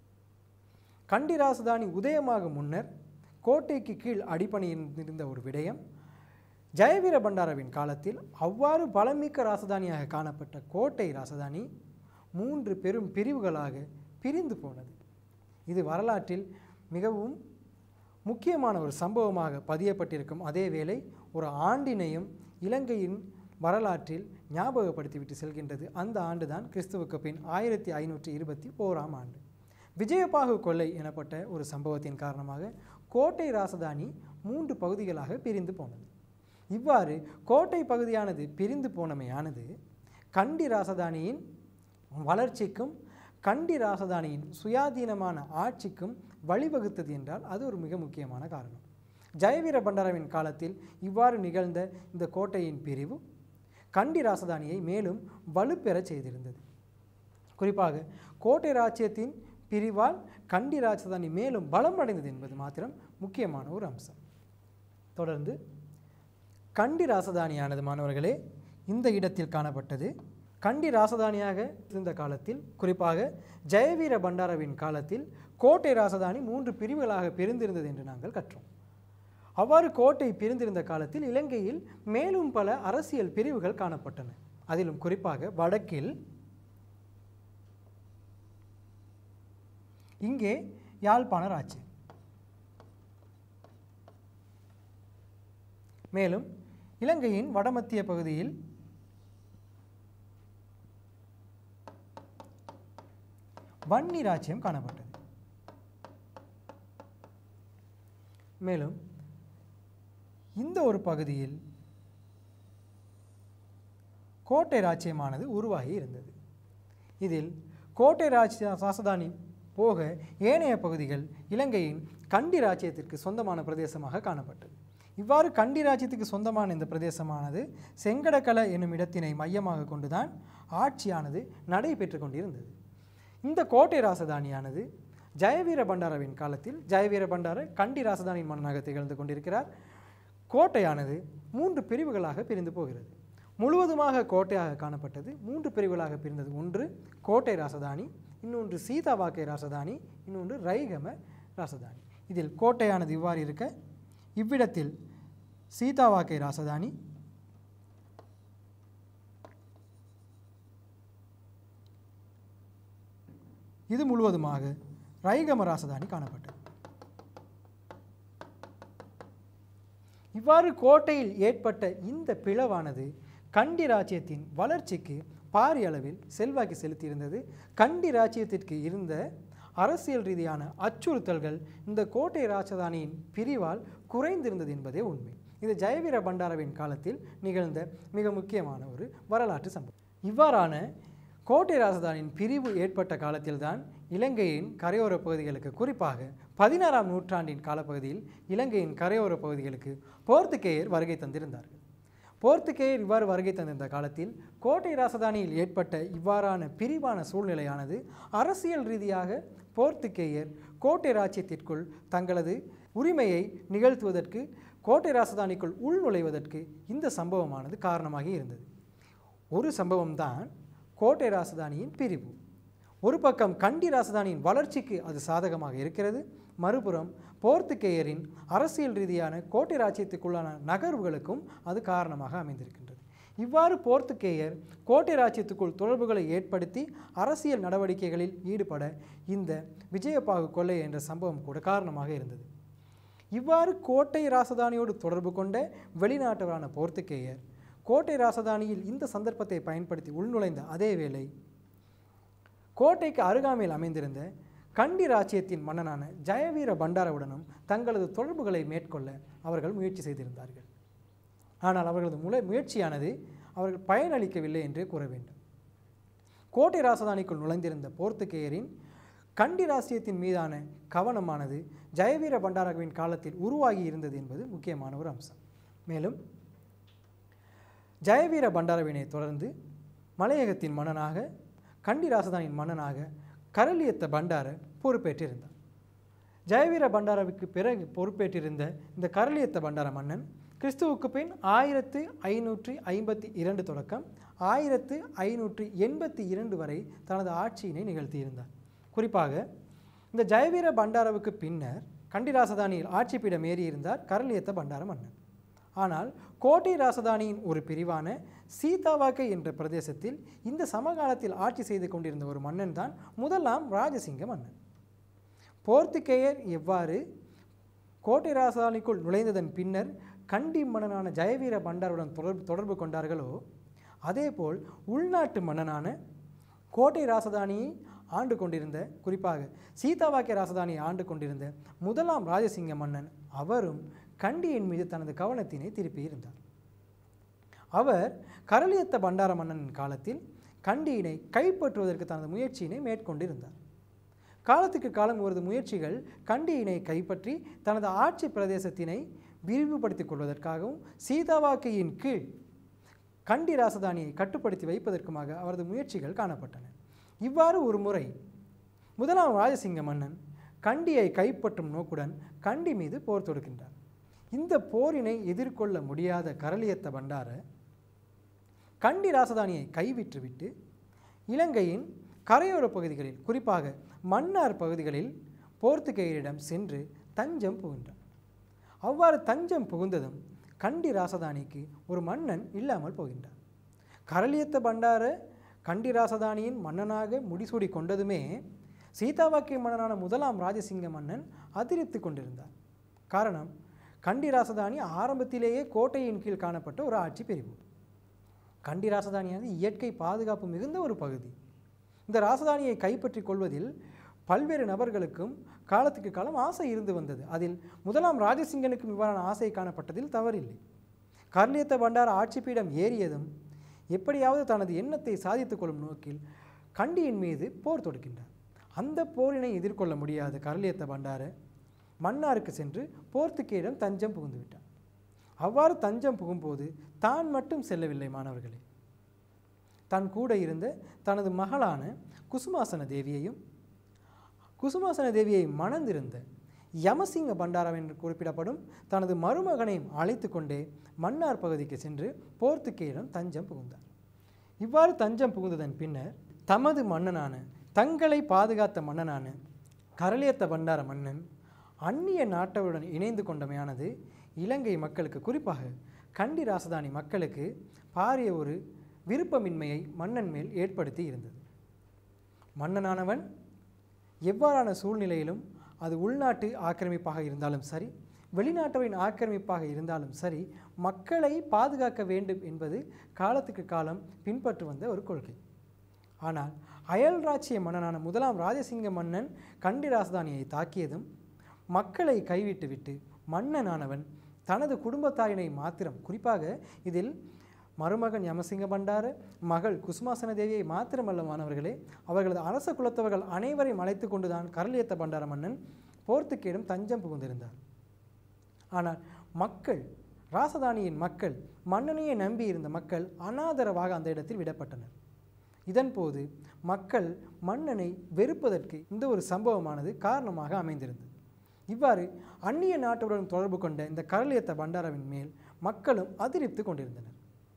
கண்டி ராசதானி உதயமாக முன்னர் கோட்டைக்கு கீழ் அடிப்பணியிருந்த ஒரு விடயம் ஜெயவீர பண்டாரவின் காலத்தில் அவ்வாறு பலமிக்க ராசதானியாக காணப்பட்ட கோட்டை ராசதானி மூன்று பெரும் பிரிவுகளாக பிரிந்து போனது இது வரலாற்றில் மிகவும் முக்கியமான ஒரு சம்பவமாக பதியப்பட்டிருக்கும் அதே வேளை ஒரு ஆண்டினையும் இலங்கையின் வரலாற்றில் ஞாபகப்படுத்திவிட்டு செல்கின்றது அந்த ஆண்டுதான் கிறிஸ்துவுக்கு பின் ஆயிரத்தி ஐநூற்றி இருபத்தி ஓராம் ஆண்டு விஜயபாகு கொள்ளை எனப்பட்ட ஒரு சம்பவத்தின் காரணமாக கோட்டை ராசதானி மூன்று பகுதிகளாக பிரிந்து போனது இவ்வாறு கோட்டை பகுதியானது பிரிந்து போனமையானது கண்டி ராசதானியின் வளர்ச்சிக்கும் கண்டி ராசதானியின் சுயாதீனமான ஆட்சிக்கும் வழிவகுத்தது என்றால் அது ஒரு மிக முக்கியமான காரணம் ஜெயவீர பண்டாரவின் காலத்தில் இவ்வாறு நிகழ்ந்த இந்த கோட்டையின் பிரிவு கண்டி ராசதானியை மேலும் வலுப்பெறச் செய்திருந்தது குறிப்பாக கோட்டை ராச்சியத்தின் பிரிவால் கண்டி ராஜதானி மேலும் பலம் அடைந்தது என்பது மாத்திரம் முக்கியமான ஒரு அம்சம் தொடர்ந்து கண்டி ராசதானியானது மாணவர்களே இந்த இடத்தில் காணப்பட்டது கண்டி ராசதானியாக இருந்த காலத்தில் குறிப்பாக ஜெயவீர பண்டாரவின் காலத்தில் கோட்டை ராசதானி மூன்று பிரிவுகளாக பிரிந்திருந்தது என்று நாங்கள் கற்றோம் அவ்வாறு கோட்டை பிரிந்திருந்த காலத்தில் இலங்கையில் மேலும் பல அரசியல் பிரிவுகள் காணப்பட்டன அதிலும் குறிப்பாக வடக்கில் இங்கே யாழ்ப்பாண ராஜ்யம் மேலும் இலங்கையின் வடமத்திய பகுதியில் வன்னி ராஜ்யம் காணப்பட்டது மேலும் இந்த ஒரு பகுதியில் கோட்டை ராஜ்யமானது உருவாகி இருந்தது இதில் கோட்டை ராஜ்ய ராசதானி போக ஏனைய பகுதிகள் இலங்கையின் கண்டி ராஜ்யத்திற்கு சொந்தமான பிரதேசமாக காணப்பட்டது இவ்வாறு கண்டி ராஜ்யத்துக்கு சொந்தமான இந்த பிரதேசமானது செங்கடக்கல என்னும் இடத்தினை மையமாக கொண்டுதான் ஆட்சியானது நடைபெற்று கொண்டிருந்தது இந்த கோட்டை ராசதானியானது ஜெயவீர பண்டாரவின் காலத்தில் ஜெயவீர பண்டார கண்டி ராசதானியின் மன்னனாக திகழ்ந்து கொண்டிருக்கிறார் கோட்டையானது மூன்று பிரிவுகளாக பிரிந்து போகிறது முழுவதுமாக கோட்டையாக காணப்பட்டது மூன்று பிரிவுகளாக பிரிந்தது ஒன்று கோட்டை ராசதானி இன்னொன்று சீதாவாக்கை ராசதானி இன்னொன்று ரைகம ராசதானி இதில் கோட்டையானது இவ்வாறு இருக்க இவ்விடத்தில் சீதாவாக்கை ராசதானி இது முழுவதுமாக ரைகம ராசதானி காணப்பட்டது இவ்வாறு கோட்டையில் ஏற்பட்ட இந்த பிளவானது கண்டி ராஜ்யத்தின் வளர்ச்சிக்கு பாரிய அளவில் செல்வாக்கு செலுத்தியிருந்தது கண்டி ராஜ்யத்திற்கு இருந்த அரசியல் ரீதியான அச்சுறுத்தல்கள் இந்த கோட்டை ராஜதானியின் பிரிவால் குறைந்திருந்தது என்பதே உண்மை இது ஜெயவீர பண்டாரவின் காலத்தில் நிகழ்ந்த மிக முக்கியமான ஒரு வரலாற்று சம்பவம் இவ்வாறான கோட்டை ராஜதானியின் பிரிவு ஏற்பட்ட காலத்தில்தான் இலங்கையின் கரையோர பகுதிகளுக்கு குறிப்பாக பதினாறாம் நூற்றாண்டின் காலப்பகுதியில் இலங்கையின் கரையோர பகுதிகளுக்கு போர்த்துகேயர் வருகை தந்திருந்தார்கள் போர்த்துகேயர் இவ்வாறு வருகை தந்திருந்த காலத்தில் கோட்டை ராசதானியில் ஏற்பட்ட இவ்வாறான பிரிவான சூழ்நிலையானது அரசியல் ரீதியாக போர்த்துகேயர் கோட்டை ராச்சியத்திற்குள் தங்களது உரிமையை நிகழ்த்துவதற்கு கோட்டை ராசதானிக்குள் உள்நுழைவதற்கு இந்த சம்பவமானது காரணமாக இருந்தது ஒரு சம்பவம்தான் கோட்டை ராசதானியின் பிரிவு ஒரு பக்கம் கண்டி ராசதானியின் வளர்ச்சிக்கு அது சாதகமாக இருக்கிறது மறுபுறம் போர்த்துகேயரின் அரசியல் ரீதியான கோட்டை ராச்சியத்துக்குள்ளான நகர்வுகளுக்கும் அது காரணமாக அமைந்திருக்கின்றது இவ்வாறு போர்த்துகேயர் கோட்டை ராச்சியத்துக்குள் தொடர்புகளை ஏற்படுத்தி அரசியல் நடவடிக்கைகளில் ஈடுபட இந்த விஜயபாகு கொள்ளை என்ற சம்பவம் கூட காரணமாக இருந்தது இவ்வாறு கோட்டை ராசதானியோடு தொடர்பு கொண்ட வெளிநாட்டவரான போர்த்துகேயர் கோட்டை ராசதானியில் இந்த சந்தர்ப்பத்தை பயன்படுத்தி உள்நுழைந்த அதே வேளை கோட்டைக்கு அருகாமையில் அமைந்திருந்த கண்டி ராச்சியத்தின் மன்னனான ஜெயவீர பண்டாரவுடனும் தங்களது தொடர்புகளை மேற்கொள்ள அவர்கள் முயற்சி செய்திருந்தார்கள் ஆனால் அவர்களது முல முயற்சியானது அவர்கள் பயனளிக்கவில்லை என்றே கூற வேண்டும் கோட்டை ராசதானிக்குள் நுழைந்திருந்த போர்த்துகேயரின் கண்டி ராசியத்தின் மீதான கவனமானது ஜெயவீர பண்டாரவின் காலத்தில் உருவாகி இருந்தது என்பது முக்கியமான ஒரு அம்சம் மேலும் ஜெயவீர பண்டாரவினை தொடர்ந்து மலையகத்தின் மன்னனாக கண்டி ராசதானின் மன்னனாக கரளியத்த பண்டார பொறுப்பேற்றிருந்தார் ஜெயவீர பண்டாரவுக்கு பிறகு பொறுப்பேற்றிருந்த இந்த கரளியத்த பண்டார மன்னன் கிறிஸ்துவுக்கு பின் ஆயிரத்து ஐநூற்றி ஐம்பத்தி இரண்டு தொடக்கம் ஆயிரத்து ஐநூற்றி எண்பத்தி இரண்டு வரை தனது ஆட்சியினை நிகழ்த்தியிருந்தார் குறிப்பாக இந்த ஜெயவீர பண்டாரவுக்கு பின்னர் கண்டி ராசதானியில் ஆட்சி பீடம் ஏறியிருந்தார் கரளியத்த பண்டார மன்னன் ஆனால் கோட்டை ராசதானியின் ஒரு பிரிவான சீதாவாக்கை என்ற பிரதேசத்தில் இந்த சமகாலத்தில் ஆட்சி செய்து கொண்டிருந்த ஒரு மன்னன் தான் முதலாம் ராஜசிங்க மன்னன் போர்த்துகேயர் எவ்வாறு கோட்டை ராசதானிக்குள் நுழைந்ததன் பின்னர் கண்டி மன்னனான ஜெயவீர பண்டாருடன் தொடர்பு தொடர்பு கொண்டார்களோ அதேபோல் உள்நாட்டு மன்னனான கோட்டை ராசதானியை ஆண்டு கொண்டிருந்த குறிப்பாக சீதாவாக்கிய ராசதானியை ஆண்டு கொண்டிருந்த முதலாம் ராஜசிங்க மன்னன் அவரும் கண்டியின் மீது தனது கவனத்தினை திருப்பியிருந்தார் அவர் கரளியத்த பண்டார மன்னனின் காலத்தில் கண்டியினை கைப்பற்றுவதற்கு தனது முயற்சியினை மேற்கொண்டிருந்தார் காலத்துக்கு காலம் இவரது முயற்சிகள் கண்டியினை கைப்பற்றி தனது ஆட்சி பிரதேசத்தினை விரிவுபடுத்திக் கொள்வதற்காகவும் சீதாவாக்கையின் கீழ் கண்டி ராசதானியை கட்டுப்படுத்தி வைப்பதற்குமாக அவரது முயற்சிகள் காணப்பட்டன இவ்வாறு ஒரு முறை முதலாம் ராஜசிங்க மன்னன் கண்டியை கைப்பற்றும் நோக்குடன் கண்டி மீது போர் தொடுக்கின்றார் இந்த போரினை எதிர்கொள்ள முடியாத கரளியத்த பண்டார கண்டி ராசதானியை கைவிற்றுவிட்டு இலங்கையின் கரையோர பகுதிகளில் குறிப்பாக மன்னார் பகுதிகளில் போர்த்துகேயரிடம் சென்று தஞ்சம் புகின்றார் அவ்வாறு தஞ்சம் புகுந்ததும் கண்டி ராசதானிக்கு ஒரு மன்னன் இல்லாமல் போகின்றார் கரளியத்த பண்டார கண்டி ராசதானியின் மன்னனாக முடிசூடி கொண்டதுமே சீதாவாக்கிய மன்னனான முதலாம் ராஜசிங்க மன்னன் அதிரித்து கொண்டிருந்தார் காரணம் கண்டி ராசதானி ஆரம்பத்திலேயே கோட்டையின் கீழ் காணப்பட்ட ஒரு ஆட்சி பிரிவு கண்டி ராசதானியானது இயற்கை பாதுகாப்பு மிகுந்த ஒரு பகுதி இந்த ராசதானியை கைப்பற்றி கொள்வதில் பல்வேறு நபர்களுக்கும் காலத்துக்கு காலம் ஆசை இருந்து வந்தது அதில் முதலாம் ராஜசிங்கனுக்கும் இவ்வாறான ஆசை காணப்பட்டதில் தவறில்லை கர்லியத்த பண்டார ஆட்சி பீடம் ஏறியதும் எப்படியாவது தனது எண்ணத்தை சாதித்துக் கொள்ளும் நோக்கில் கண்டியின் மீது போர் தொடுக்கின்றார் அந்த போரினை எதிர்கொள்ள முடியாத கரளியத்த பண்டார மன்னாருக்கு சென்று போர்த்துக்கேயிடம் தஞ்சம் புகுந்து விட்டார் அவ்வாறு தஞ்சம் புகும்போது தான் மட்டும் செல்லவில்லை மாணவர்களே தன் கூட இருந்த தனது மகளான குசுமாசன தேவியையும் குசுமாசன தேவியை மணந்திருந்த யமசிங்க பண்டாரம் என்று குறிப்பிடப்படும் தனது மருமகனையும் அழைத்து கொண்டே மன்னார் பகுதிக்கு சென்று போர்த்துக்கேயிடம் தஞ்சம் புகுந்தார் இவ்வாறு தஞ்சம் புகுந்ததன் பின்னர் தமது மன்னனான தங்களை பாதுகாத்த மன்னனான கரளியத்த பண்டார மன்னன் அந்நிய நாட்டவருடன் இணைந்து கொண்டமையானது இலங்கை மக்களுக்கு குறிப்பாக கண்டி ராசதானி மக்களுக்கு பாரிய ஒரு விருப்பமின்மையை மன்னன் மேல் ஏற்படுத்தி இருந்தது மன்னனானவன் எவ்வாறான சூழ்நிலையிலும் அது உள்நாட்டு ஆக்கிரமிப்பாக இருந்தாலும் சரி வெளிநாட்டவரின் ஆக்கிரமிப்பாக இருந்தாலும் சரி மக்களை பாதுகாக்க வேண்டும் என்பது காலத்துக்கு காலம் பின்பற்று வந்த ஒரு கொள்கை ஆனால் அயல் ராச்சிய மன்னனான முதலாம் ராஜசிங்க மன்னன் கண்டி ராசதானியை தாக்கியதும் மக்களை கைவிட்டுவிட்டு மன்னனானவன் தனது குடும்பத்தாரினை மாத்திரம் குறிப்பாக இதில் மருமகன் யமசிங்க பண்டார மகள் குசுமாசன தேவியை மாத்திரமல்ல மாணவர்களே அவர்களது அரச குலத்தவர்கள் அனைவரையும் அழைத்து கொண்டுதான் கரளியத்த பண்டார மன்னன் போர்த்துக்கேடும் தஞ்சம் புகுந்திருந்தார் ஆனால் மக்கள் ராசதானியின் மக்கள் மன்னனையே நம்பி இருந்த மக்கள் அனாதரவாக அந்த இடத்தில் விடப்பட்டனர் இதன்போது மக்கள் மன்னனை வெறுப்பதற்கு இந்த ஒரு சம்பவமானது காரணமாக அமைந்திருந்தது இவ்வாறு அந்நிய நாட்டுடன் தொடர்பு கொண்ட இந்த கரளியத்த பண்டாரவின் மேல் மக்களும் அதிருப்தி கொண்டிருந்தனர்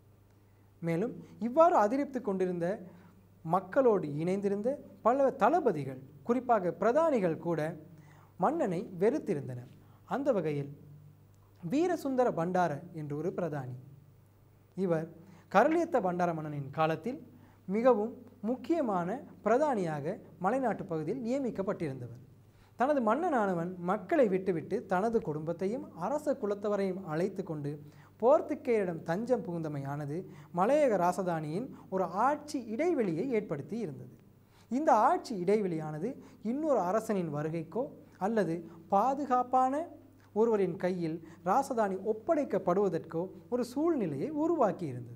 மேலும் இவ்வாறு அதிருப்தி கொண்டிருந்த மக்களோடு இணைந்திருந்த பல தளபதிகள் குறிப்பாக பிரதானிகள் கூட மன்னனை வெறுத்திருந்தனர் அந்த வகையில் வீரசுந்தர பண்டார என்று ஒரு பிரதானி இவர் கரளியத்த பண்டார மன்னனின் காலத்தில் மிகவும் முக்கியமான பிரதானியாக மலைநாட்டு பகுதியில் நியமிக்கப்பட்டிருந்தவர் தனது மன்னனானவன் மக்களை விட்டுவிட்டு தனது குடும்பத்தையும் அரச குலத்தவரையும் அழைத்து கொண்டு போர்த்துக்கேயரிடம் தஞ்சம் புகுந்தமையானது மலையக ராசதானியின் ஒரு ஆட்சி இடைவெளியை ஏற்படுத்தி இருந்தது இந்த ஆட்சி இடைவெளியானது இன்னொரு அரசனின் வருகைக்கோ அல்லது பாதுகாப்பான ஒருவரின் கையில் ராசதானி ஒப்படைக்கப்படுவதற்கோ ஒரு சூழ்நிலையை உருவாக்கி இருந்தது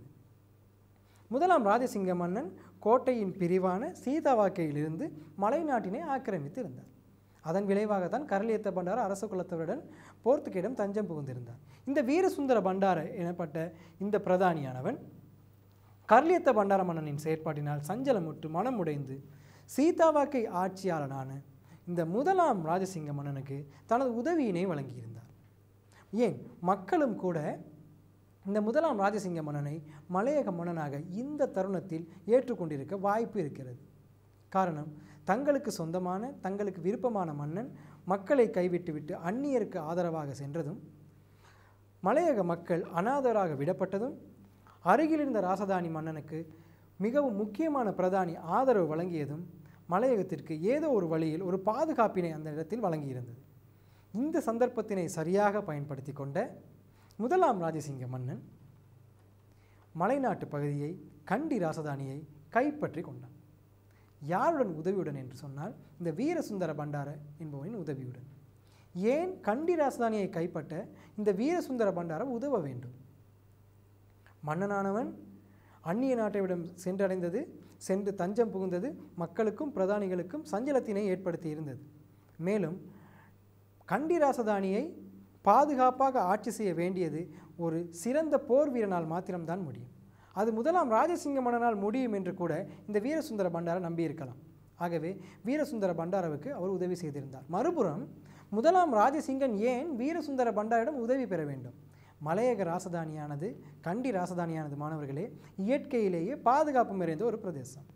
முதலாம் ராஜசிங்க மன்னன் கோட்டையின் பிரிவான சீதாவாக்கையிலிருந்து மலைநாட்டினை ஆக்கிரமித்து இருந்தார் அதன் விளைவாகத்தான் கரளியத்த பண்டார அரச குலத்தவருடன் போர்த்துகேடம் தஞ்சம் புகுந்திருந்தார் இந்த வீரசுந்தர பண்டார எனப்பட்ட இந்த பிரதானியானவன் கர்லியத்த பண்டார மன்னனின் செயற்பாட்டினால் சஞ்சலமுற்று மனமுடைந்து சீதாவாக்கை ஆட்சியாளனான இந்த முதலாம் ராஜசிங்க மன்னனுக்கு தனது உதவியினை வழங்கியிருந்தார் ஏன் மக்களும் கூட இந்த முதலாம் ராஜசிங்க மன்னனை மலையக மன்னனாக இந்த தருணத்தில் ஏற்றுக்கொண்டிருக்க வாய்ப்பு இருக்கிறது காரணம் தங்களுக்கு சொந்தமான தங்களுக்கு விருப்பமான மன்னன் மக்களை கைவிட்டுவிட்டு அந்நியருக்கு ஆதரவாக சென்றதும் மலையக மக்கள் அனாதராக விடப்பட்டதும் அருகிலிருந்த ராசதானி மன்னனுக்கு மிகவும் முக்கியமான பிரதானி ஆதரவு வழங்கியதும் மலையகத்திற்கு ஏதோ ஒரு வழியில் ஒரு பாதுகாப்பினை அந்த இடத்தில் வழங்கியிருந்தது இந்த சந்தர்ப்பத்தினை சரியாக பயன்படுத்தி கொண்ட முதலாம் ராஜசிங்க மன்னன் மலைநாட்டு பகுதியை கண்டி ராசதானியை கைப்பற்றி கொண்டான் யாருடன் உதவியுடன் என்று சொன்னால் இந்த வீரசுந்தர பண்டார என்பவனின் உதவியுடன் ஏன் கண்டி ராசதானியை கைப்பற்ற இந்த வீரசுந்தர பண்டாரம் உதவ வேண்டும் மன்னனானவன் அந்நிய நாட்டைவிடம் சென்றடைந்தது சென்று தஞ்சம் புகுந்தது மக்களுக்கும் பிரதானிகளுக்கும் சஞ்சலத்தினை ஏற்படுத்தி இருந்தது மேலும் கண்டி ராசதானியை பாதுகாப்பாக ஆட்சி செய்ய வேண்டியது ஒரு சிறந்த போர் வீரனால் மாத்திரம்தான் முடியும் அது முதலாம் ராஜசிங்க மன்னனால் முடியும் என்று கூட இந்த வீரசுந்தர பண்டார நம்பியிருக்கலாம் ஆகவே வீரசுந்தர பண்டாரவுக்கு அவர் உதவி செய்திருந்தார் மறுபுறம் முதலாம் ராஜசிங்கன் ஏன் வீரசுந்தர பண்டாரிடம் உதவி பெற வேண்டும் மலையக ராசதானியானது கண்டி ராசதானியானது மாணவர்களே இயற்கையிலேயே பாதுகாப்பு நிறைந்த ஒரு பிரதேசம்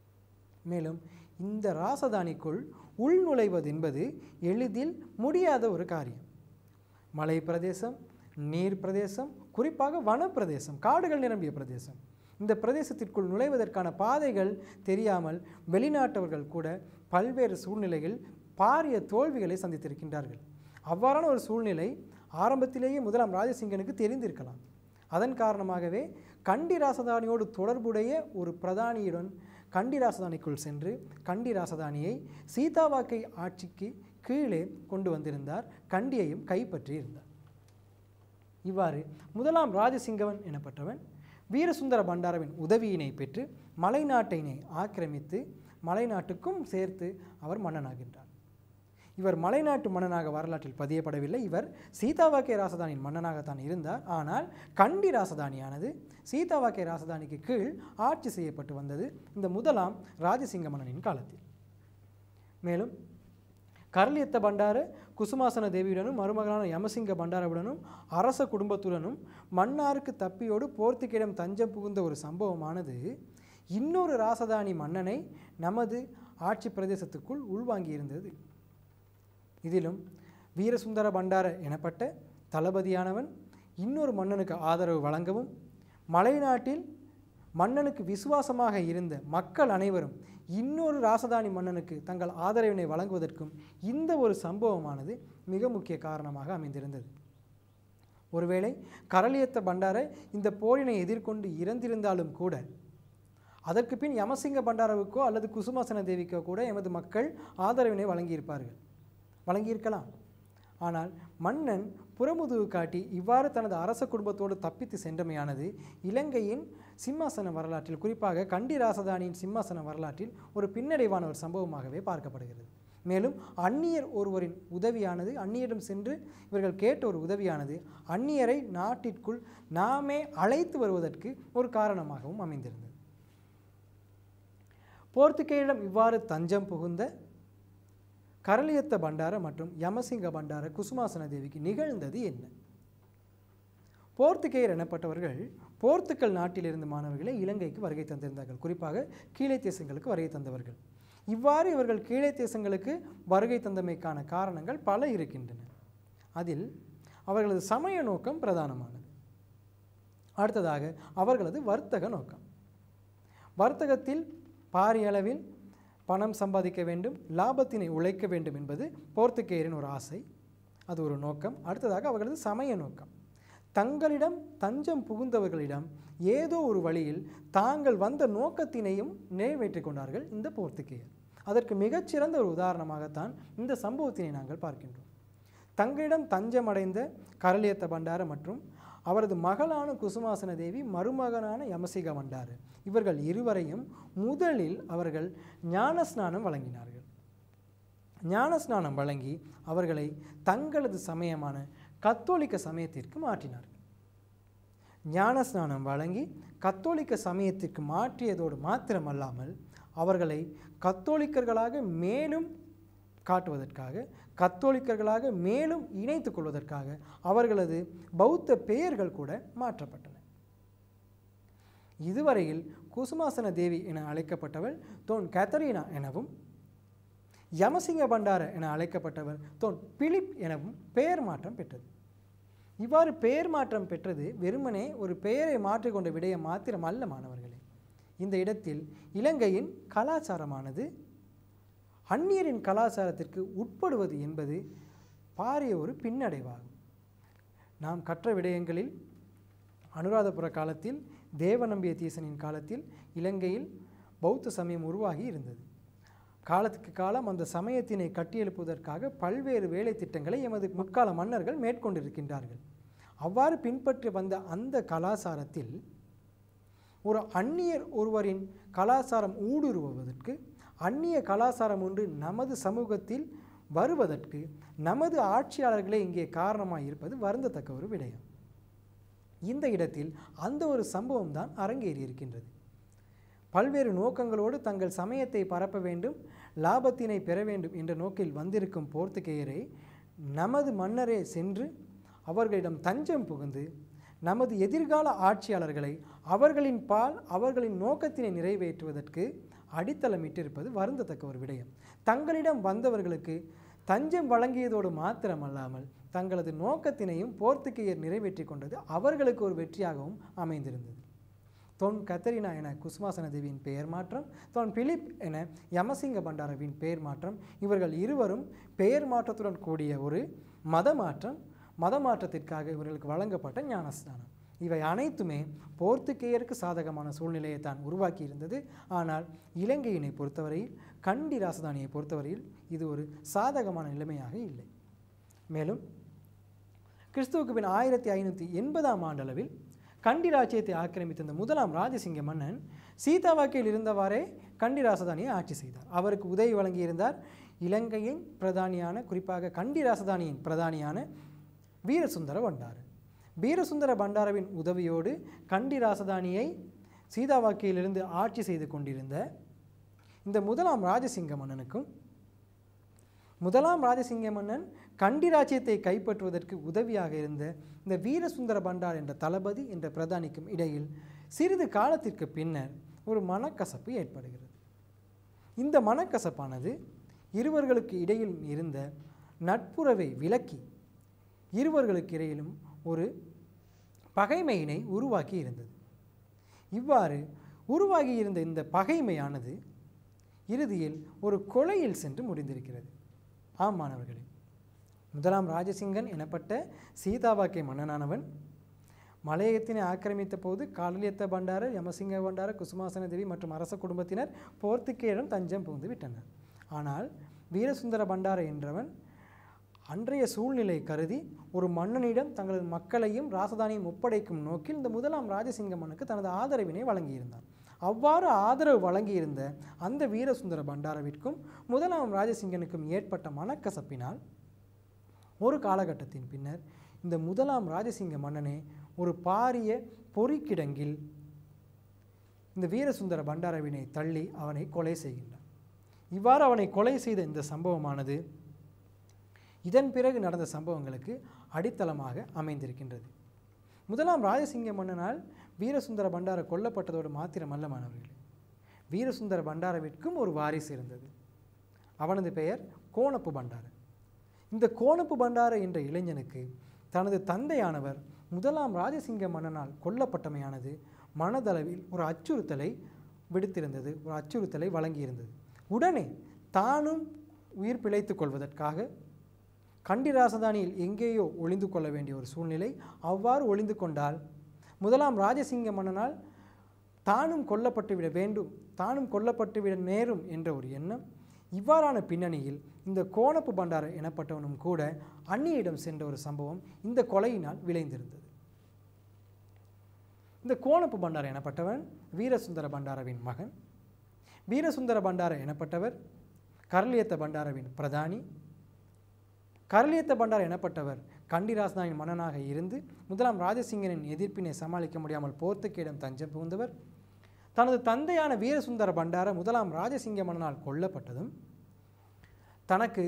மேலும் இந்த ராசதானிக்குள் உள்நுழைவது என்பது எளிதில் முடியாத ஒரு காரியம் மலை பிரதேசம் நீர் பிரதேசம் குறிப்பாக வனப்பிரதேசம் காடுகள் நிரம்பிய பிரதேசம் இந்த பிரதேசத்திற்குள் நுழைவதற்கான பாதைகள் தெரியாமல் வெளிநாட்டவர்கள் கூட பல்வேறு சூழ்நிலைகள் பாரிய தோல்விகளை சந்தித்திருக்கின்றார்கள் அவ்வாறான ஒரு சூழ்நிலை ஆரம்பத்திலேயே முதலாம் ராஜசிங்கனுக்கு தெரிந்திருக்கலாம் அதன் காரணமாகவே கண்டி ராசதானியோடு தொடர்புடைய ஒரு பிரதானியுடன் கண்டி ராசதானிக்குள் சென்று கண்டி ராசதானியை சீதாவாக்கை ஆட்சிக்கு கீழே கொண்டு வந்திருந்தார் கண்டியையும் கைப்பற்றி இருந்தார் இவ்வாறு முதலாம் ராஜசிங்கவன் எனப்பட்டவன் வீரசுந்தர பண்டாரவின் உதவியினை பெற்று மலைநாட்டினை ஆக்கிரமித்து மலைநாட்டுக்கும் சேர்த்து அவர் மன்னனாகின்றார் இவர் மலைநாட்டு மன்னனாக வரலாற்றில் பதியப்படவில்லை இவர் சீதாவாக்கிய ராசதானியின் மன்னனாகத்தான் இருந்தார் ஆனால் கண்டி ராசதானியானது சீதாவாக்கிய ராசதானிக்கு கீழ் ஆட்சி செய்யப்பட்டு வந்தது இந்த முதலாம் ராஜசிங்க மன்னனின் காலத்தில் மேலும் கரளியத்த பண்டார குசுமாசன தேவியுடனும் மருமகனான யமசிங்க பண்டாரவுடனும் அரச குடும்பத்துடனும் மன்னாருக்கு தப்பியோடு போர்த்துக்கிடம் தஞ்சம் புகுந்த ஒரு சம்பவமானது இன்னொரு ராசதானி மன்னனை நமது ஆட்சி பிரதேசத்துக்குள் உள்வாங்கியிருந்தது இதிலும் வீரசுந்தர பண்டார எனப்பட்ட தளபதியானவன் இன்னொரு மன்னனுக்கு ஆதரவு வழங்கவும் மலைநாட்டில் மன்னனுக்கு விசுவாசமாக இருந்த மக்கள் அனைவரும் இன்னொரு ராசதானி மன்னனுக்கு தங்கள் ஆதரவினை வழங்குவதற்கும் இந்த ஒரு சம்பவமானது மிக முக்கிய காரணமாக அமைந்திருந்தது ஒருவேளை கரளியத்த பண்டார இந்த போரினை எதிர்கொண்டு இறந்திருந்தாலும் கூட அதற்கு பின் யமசிங்க பண்டாரவுக்கோ அல்லது குசுமாசன தேவிக்கோ கூட எமது மக்கள் ஆதரவினை வழங்கியிருப்பார்கள் வழங்கியிருக்கலாம் ஆனால் மன்னன் புறமுதுகு காட்டி இவ்வாறு தனது அரச குடும்பத்தோடு தப்பித்து சென்றமையானது இலங்கையின் சிம்மாசன வரலாற்றில் குறிப்பாக கண்டி ராசதானியின் சிம்மாசன வரலாற்றில் ஒரு பின்னடைவான ஒரு சம்பவமாகவே பார்க்கப்படுகிறது மேலும் அந்நியர் ஒருவரின் உதவியானது அந்நியரிடம் சென்று இவர்கள் கேட்ட ஒரு உதவியானது அந்நியரை நாட்டிற்குள் நாமே அழைத்து வருவதற்கு ஒரு காரணமாகவும் அமைந்திருந்தது போர்த்துகேயரிடம் இவ்வாறு தஞ்சம் புகுந்த கரளியத்த பண்டார மற்றும் யமசிங்க பண்டார குசுமாசன தேவிக்கு நிகழ்ந்தது என்ன போர்த்துகேயர் எனப்பட்டவர்கள் போர்த்துக்கல் நாட்டிலிருந்து மாணவர்களை இலங்கைக்கு வருகை தந்திருந்தார்கள் குறிப்பாக கீழே தேசங்களுக்கு வருகை தந்தவர்கள் இவ்வாறு இவர்கள் கீழே தேசங்களுக்கு வருகை தந்தமைக்கான காரணங்கள் பல இருக்கின்றன அதில் அவர்களது சமய நோக்கம் பிரதானமானது அடுத்ததாக அவர்களது வர்த்தக நோக்கம் வர்த்தகத்தில் பாரிய அளவில் பணம் சம்பாதிக்க வேண்டும் லாபத்தினை உழைக்க வேண்டும் என்பது போர்த்துகேயரின் ஒரு ஆசை அது ஒரு நோக்கம் அடுத்ததாக அவர்களது சமய நோக்கம் தங்களிடம் தஞ்சம் புகுந்தவர்களிடம் ஏதோ ஒரு வழியில் தாங்கள் வந்த நோக்கத்தினையும் நிறைவேற்றிக் கொண்டார்கள் இந்த போர்த்துகேயர் அதற்கு மிகச்சிறந்த ஒரு உதாரணமாகத்தான் இந்த சம்பவத்தினை நாங்கள் பார்க்கின்றோம் தங்களிடம் தஞ்சமடைந்த கரளியத்த பண்டார மற்றும் அவரது மகளான குசுமாசன தேவி மருமகனான யமசிக பண்டாரு இவர்கள் இருவரையும் முதலில் அவர்கள் ஞானஸ்நானம் வழங்கினார்கள் ஞானஸ்நானம் வழங்கி அவர்களை தங்களது சமயமான கத்தோலிக்க சமயத்திற்கு மாற்றினார்கள் ஞானஸ்நானம் வழங்கி கத்தோலிக்க சமயத்திற்கு மாற்றியதோடு மாத்திரமல்லாமல் அவர்களை கத்தோலிக்கர்களாக மேலும் காட்டுவதற்காக கத்தோலிக்கர்களாக மேலும் இணைத்துக் கொள்வதற்காக அவர்களது பௌத்த பெயர்கள் கூட மாற்றப்பட்டன இதுவரையில் குசுமாசன தேவி என அழைக்கப்பட்டவள் தோன் கேத்தரீனா எனவும் யமசிங்க பண்டார என அழைக்கப்பட்டவர் தோன் பிலிப் எனவும் பெயர் மாற்றம் பெற்றது இவ்வாறு பெயர் மாற்றம் பெற்றது வெறுமனே ஒரு பெயரை மாற்றிக்கொண்ட விடயம் மாத்திரம் அல்ல மாணவர்களே இந்த இடத்தில் இலங்கையின் கலாச்சாரமானது அந்நியரின் கலாச்சாரத்திற்கு உட்படுவது என்பது பாரிய ஒரு பின்னடைவாகும் நாம் கற்ற விடயங்களில் அனுராதபுர காலத்தில் தேவநம்பிய தீசனின் காலத்தில் இலங்கையில் பௌத்த சமயம் உருவாகி இருந்தது காலத்துக்கு காலம் அந்த சமயத்தினை கட்டியெழுப்புவதற்காக பல்வேறு வேலை திட்டங்களை எமது முற்கால மன்னர்கள் மேற்கொண்டிருக்கின்றார்கள் அவ்வாறு பின்பற்றி வந்த அந்த கலாச்சாரத்தில் ஒரு அந்நியர் ஒருவரின் கலாச்சாரம் ஊடுருவுவதற்கு அந்நிய கலாச்சாரம் ஒன்று நமது சமூகத்தில் வருவதற்கு நமது ஆட்சியாளர்களே இங்கே காரணமாக இருப்பது வருந்தத்தக்க ஒரு விடயம் இந்த இடத்தில் அந்த ஒரு சம்பவம் தான் அரங்கேறி இருக்கின்றது பல்வேறு நோக்கங்களோடு தங்கள் சமயத்தை பரப்ப வேண்டும் லாபத்தினை பெற வேண்டும் என்ற நோக்கில் வந்திருக்கும் போர்த்துகேயரை நமது மன்னரே சென்று அவர்களிடம் தஞ்சம் புகுந்து நமது எதிர்கால ஆட்சியாளர்களை அவர்களின் பால் அவர்களின் நோக்கத்தினை நிறைவேற்றுவதற்கு அடித்தளமிட்டிருப்பது வருந்தத்தக்க ஒரு விடயம் தங்களிடம் வந்தவர்களுக்கு தஞ்சம் வழங்கியதோடு மாத்திரமல்லாமல் தங்களது நோக்கத்தினையும் போர்த்துகேயர் நிறைவேற்றி கொண்டது அவர்களுக்கு ஒரு வெற்றியாகவும் அமைந்திருந்தது தொன் கத்தரினா என குசுமாசன தேவியின் பெயர் மாற்றம் தொன் பிலிப் என யமசிங்க பண்டாரவின் பெயர் மாற்றம் இவர்கள் இருவரும் பெயர் மாற்றத்துடன் கூடிய ஒரு மத மாற்றம் மத மாற்றத்திற்காக இவர்களுக்கு வழங்கப்பட்ட ஞானஸ்தானம் இவை அனைத்துமே போர்த்துகேயருக்கு சாதகமான சூழ்நிலையை தான் உருவாக்கி இருந்தது ஆனால் இலங்கையினை பொறுத்தவரையில் கண்டி ராசதானியை பொறுத்தவரையில் இது ஒரு சாதகமான நிலைமையாக இல்லை மேலும் கிறிஸ்துவுக்கு பின் ஆயிரத்தி ஐநூற்றி எண்பதாம் ஆண்டளவில் கண்டி ராஜ்யத்தை ஆக்கிரமித்த இந்த முதலாம் ராஜசிங்க மன்னன் சீதாவாக்கில் இருந்தவாறே கண்டி ராசதானியை ஆட்சி செய்தார் அவருக்கு உதவி வழங்கியிருந்தார் இலங்கையின் பிரதானியான குறிப்பாக கண்டி ராசதானியின் பிரதானியான வீரசுந்தர பண்டாரு வீரசுந்தர பண்டாரவின் உதவியோடு கண்டி ராசதானியை சீதாவாக்கியிலிருந்து ஆட்சி செய்து கொண்டிருந்த இந்த முதலாம் ராஜசிங்க மன்னனுக்கும் முதலாம் ராஜசிங்க மன்னன் கண்டி ராஜ்யத்தை கைப்பற்றுவதற்கு உதவியாக இருந்த இந்த வீரசுந்தர பண்டார் என்ற தளபதி என்ற பிரதானிக்கும் இடையில் சிறிது காலத்திற்கு பின்னர் ஒரு மனக்கசப்பு ஏற்படுகிறது இந்த மனக்கசப்பானது இருவர்களுக்கு இடையில் இருந்த நட்புறவை விலக்கி இருவர்களுக்கு இடையிலும் ஒரு பகைமையினை உருவாக்கி இருந்தது இவ்வாறு உருவாகி இருந்த இந்த பகைமையானது இறுதியில் ஒரு கொலையில் சென்று முடிந்திருக்கிறது ஆம் மாணவர்களே முதலாம் ராஜசிங்கன் எனப்பட்ட சீதாவாக்கிய மன்னனானவன் மலையகத்தினை ஆக்கிரமித்த போது காலலியத்த பண்டார யமசிங்க பண்டார குசுமாசன தேவி மற்றும் அரச குடும்பத்தினர் போர்த்துக்கேயரிடம் தஞ்சம் புகுந்து விட்டனர் ஆனால் வீரசுந்தர பண்டார என்றவன் அன்றைய சூழ்நிலை கருதி ஒரு மன்னனிடம் தங்களது மக்களையும் ராசதானியும் ஒப்படைக்கும் நோக்கில் இந்த முதலாம் ராஜசிங்க மன்னுக்கு தனது ஆதரவினை வழங்கியிருந்தான் அவ்வாறு ஆதரவு வழங்கியிருந்த அந்த வீரசுந்தர பண்டாரவிற்கும் முதலாம் ராஜசிங்கனுக்கும் ஏற்பட்ட மனக்கசப்பினால் ஒரு காலகட்டத்தின் பின்னர் இந்த முதலாம் ராஜசிங்க மன்னனே ஒரு பாரிய பொறிக்கிடங்கில் இந்த வீரசுந்தர பண்டாரவினை தள்ளி அவனை கொலை செய்கின்றான் இவ்வாறு அவனை கொலை செய்த இந்த சம்பவமானது இதன் பிறகு நடந்த சம்பவங்களுக்கு அடித்தளமாக அமைந்திருக்கின்றது முதலாம் ராஜசிங்க மன்னனால் வீரசுந்தர பண்டார கொல்லப்பட்டதோடு மாத்திரமல்ல மாணவர்களே வீரசுந்தர பண்டாரவிற்கும் ஒரு வாரிசு இருந்தது அவனது பெயர் கோணப்பு பண்டார இந்த கோணப்பு பண்டார என்ற இளைஞனுக்கு தனது தந்தையானவர் முதலாம் ராஜசிங்க மன்னனால் கொல்லப்பட்டமையானது மனதளவில் ஒரு அச்சுறுத்தலை விடுத்திருந்தது ஒரு அச்சுறுத்தலை வழங்கியிருந்தது உடனே தானும் உயிர் பிழைத்துக் கொள்வதற்காக கண்டி ராசதானியில் எங்கேயோ ஒளிந்து கொள்ள வேண்டிய ஒரு சூழ்நிலை அவ்வாறு ஒளிந்து கொண்டால் முதலாம் ராஜசிங்க மன்னனால் தானும் கொல்லப்பட்டு விட வேண்டும் தானும் கொல்லப்பட்டு விட நேரும் என்ற ஒரு எண்ணம் இவ்வாறான பின்னணியில் இந்த கோணப்பு பண்டார எனப்பட்டவனும் கூட அந்நியிடம் சென்ற ஒரு சம்பவம் இந்த கொலையினால் விளைந்திருந்தது இந்த கோணப்பு பண்டார எனப்பட்டவன் வீரசுந்தர பண்டாரவின் மகன் வீரசுந்தர பண்டார எனப்பட்டவர் கரலியத்த பண்டாரவின் பிரதானி கரலியத்த பண்டார் எனப்பட்டவர் கண்டிராசனாவின் மன்னனாக இருந்து முதலாம் ராஜசிங்கனின் எதிர்ப்பினை சமாளிக்க முடியாமல் போர்த்துக்கேயிடம் தஞ்சம் புகுந்தவர் தனது தந்தையான வீரசுந்தர பண்டார முதலாம் ராஜசிங்க மன்னனால் கொல்லப்பட்டதும் தனக்கு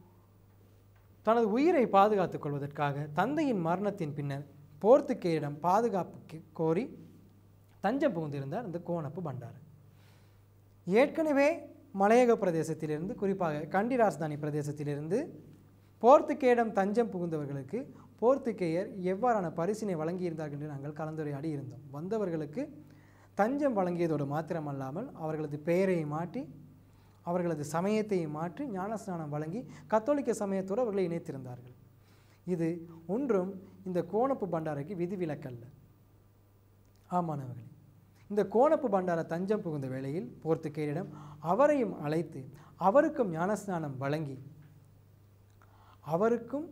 தனது உயிரை பாதுகாத்துக் கொள்வதற்காக தந்தையின் மரணத்தின் பின்னர் போர்த்துக்கேயிடம் பாதுகாப்பு கே- கோரி தஞ்சம் புகுந்திருந்தார் இந்த கோணப்பு பண்டார் ஏற்கனவே மலையக பிரதேசத்திலிருந்து குறிப்பாக கண்டி ராஜதானி பிரதேசத்திலிருந்து போர்த்துக்கேயிடம் தஞ்சம் புகுந்தவர்களுக்கு போர்த்துக்கேயர் எவ்வாறான பரிசினை வழங்கியிருந்தார்கள் என்று நாங்கள் கலந்துரையாடி இருந்தோம் வந்தவர்களுக்கு தஞ்சம் வழங்கியதோடு மாத்திரமல்லாமல் அவர்களது பெயரை மாற்றி அவர்களது சமயத்தை மாற்றி ஞானஸ்நானம் வழங்கி கத்தோலிக்க சமயத்தோடு அவர்களை இணைத்திருந்தார்கள் இது ஒன்றும் இந்த கோணப்பு பண்டாரைக்கு விதிவிலக்கல்ல ஆமானவர்களே இந்த கோணப்பு பண்டார தஞ்சம் புகுந்த வேளையில் போர்த்துக்கேயரிடம் அவரையும் அழைத்து அவருக்கும் ஞானஸ்நானம் வழங்கி அவருக்கும்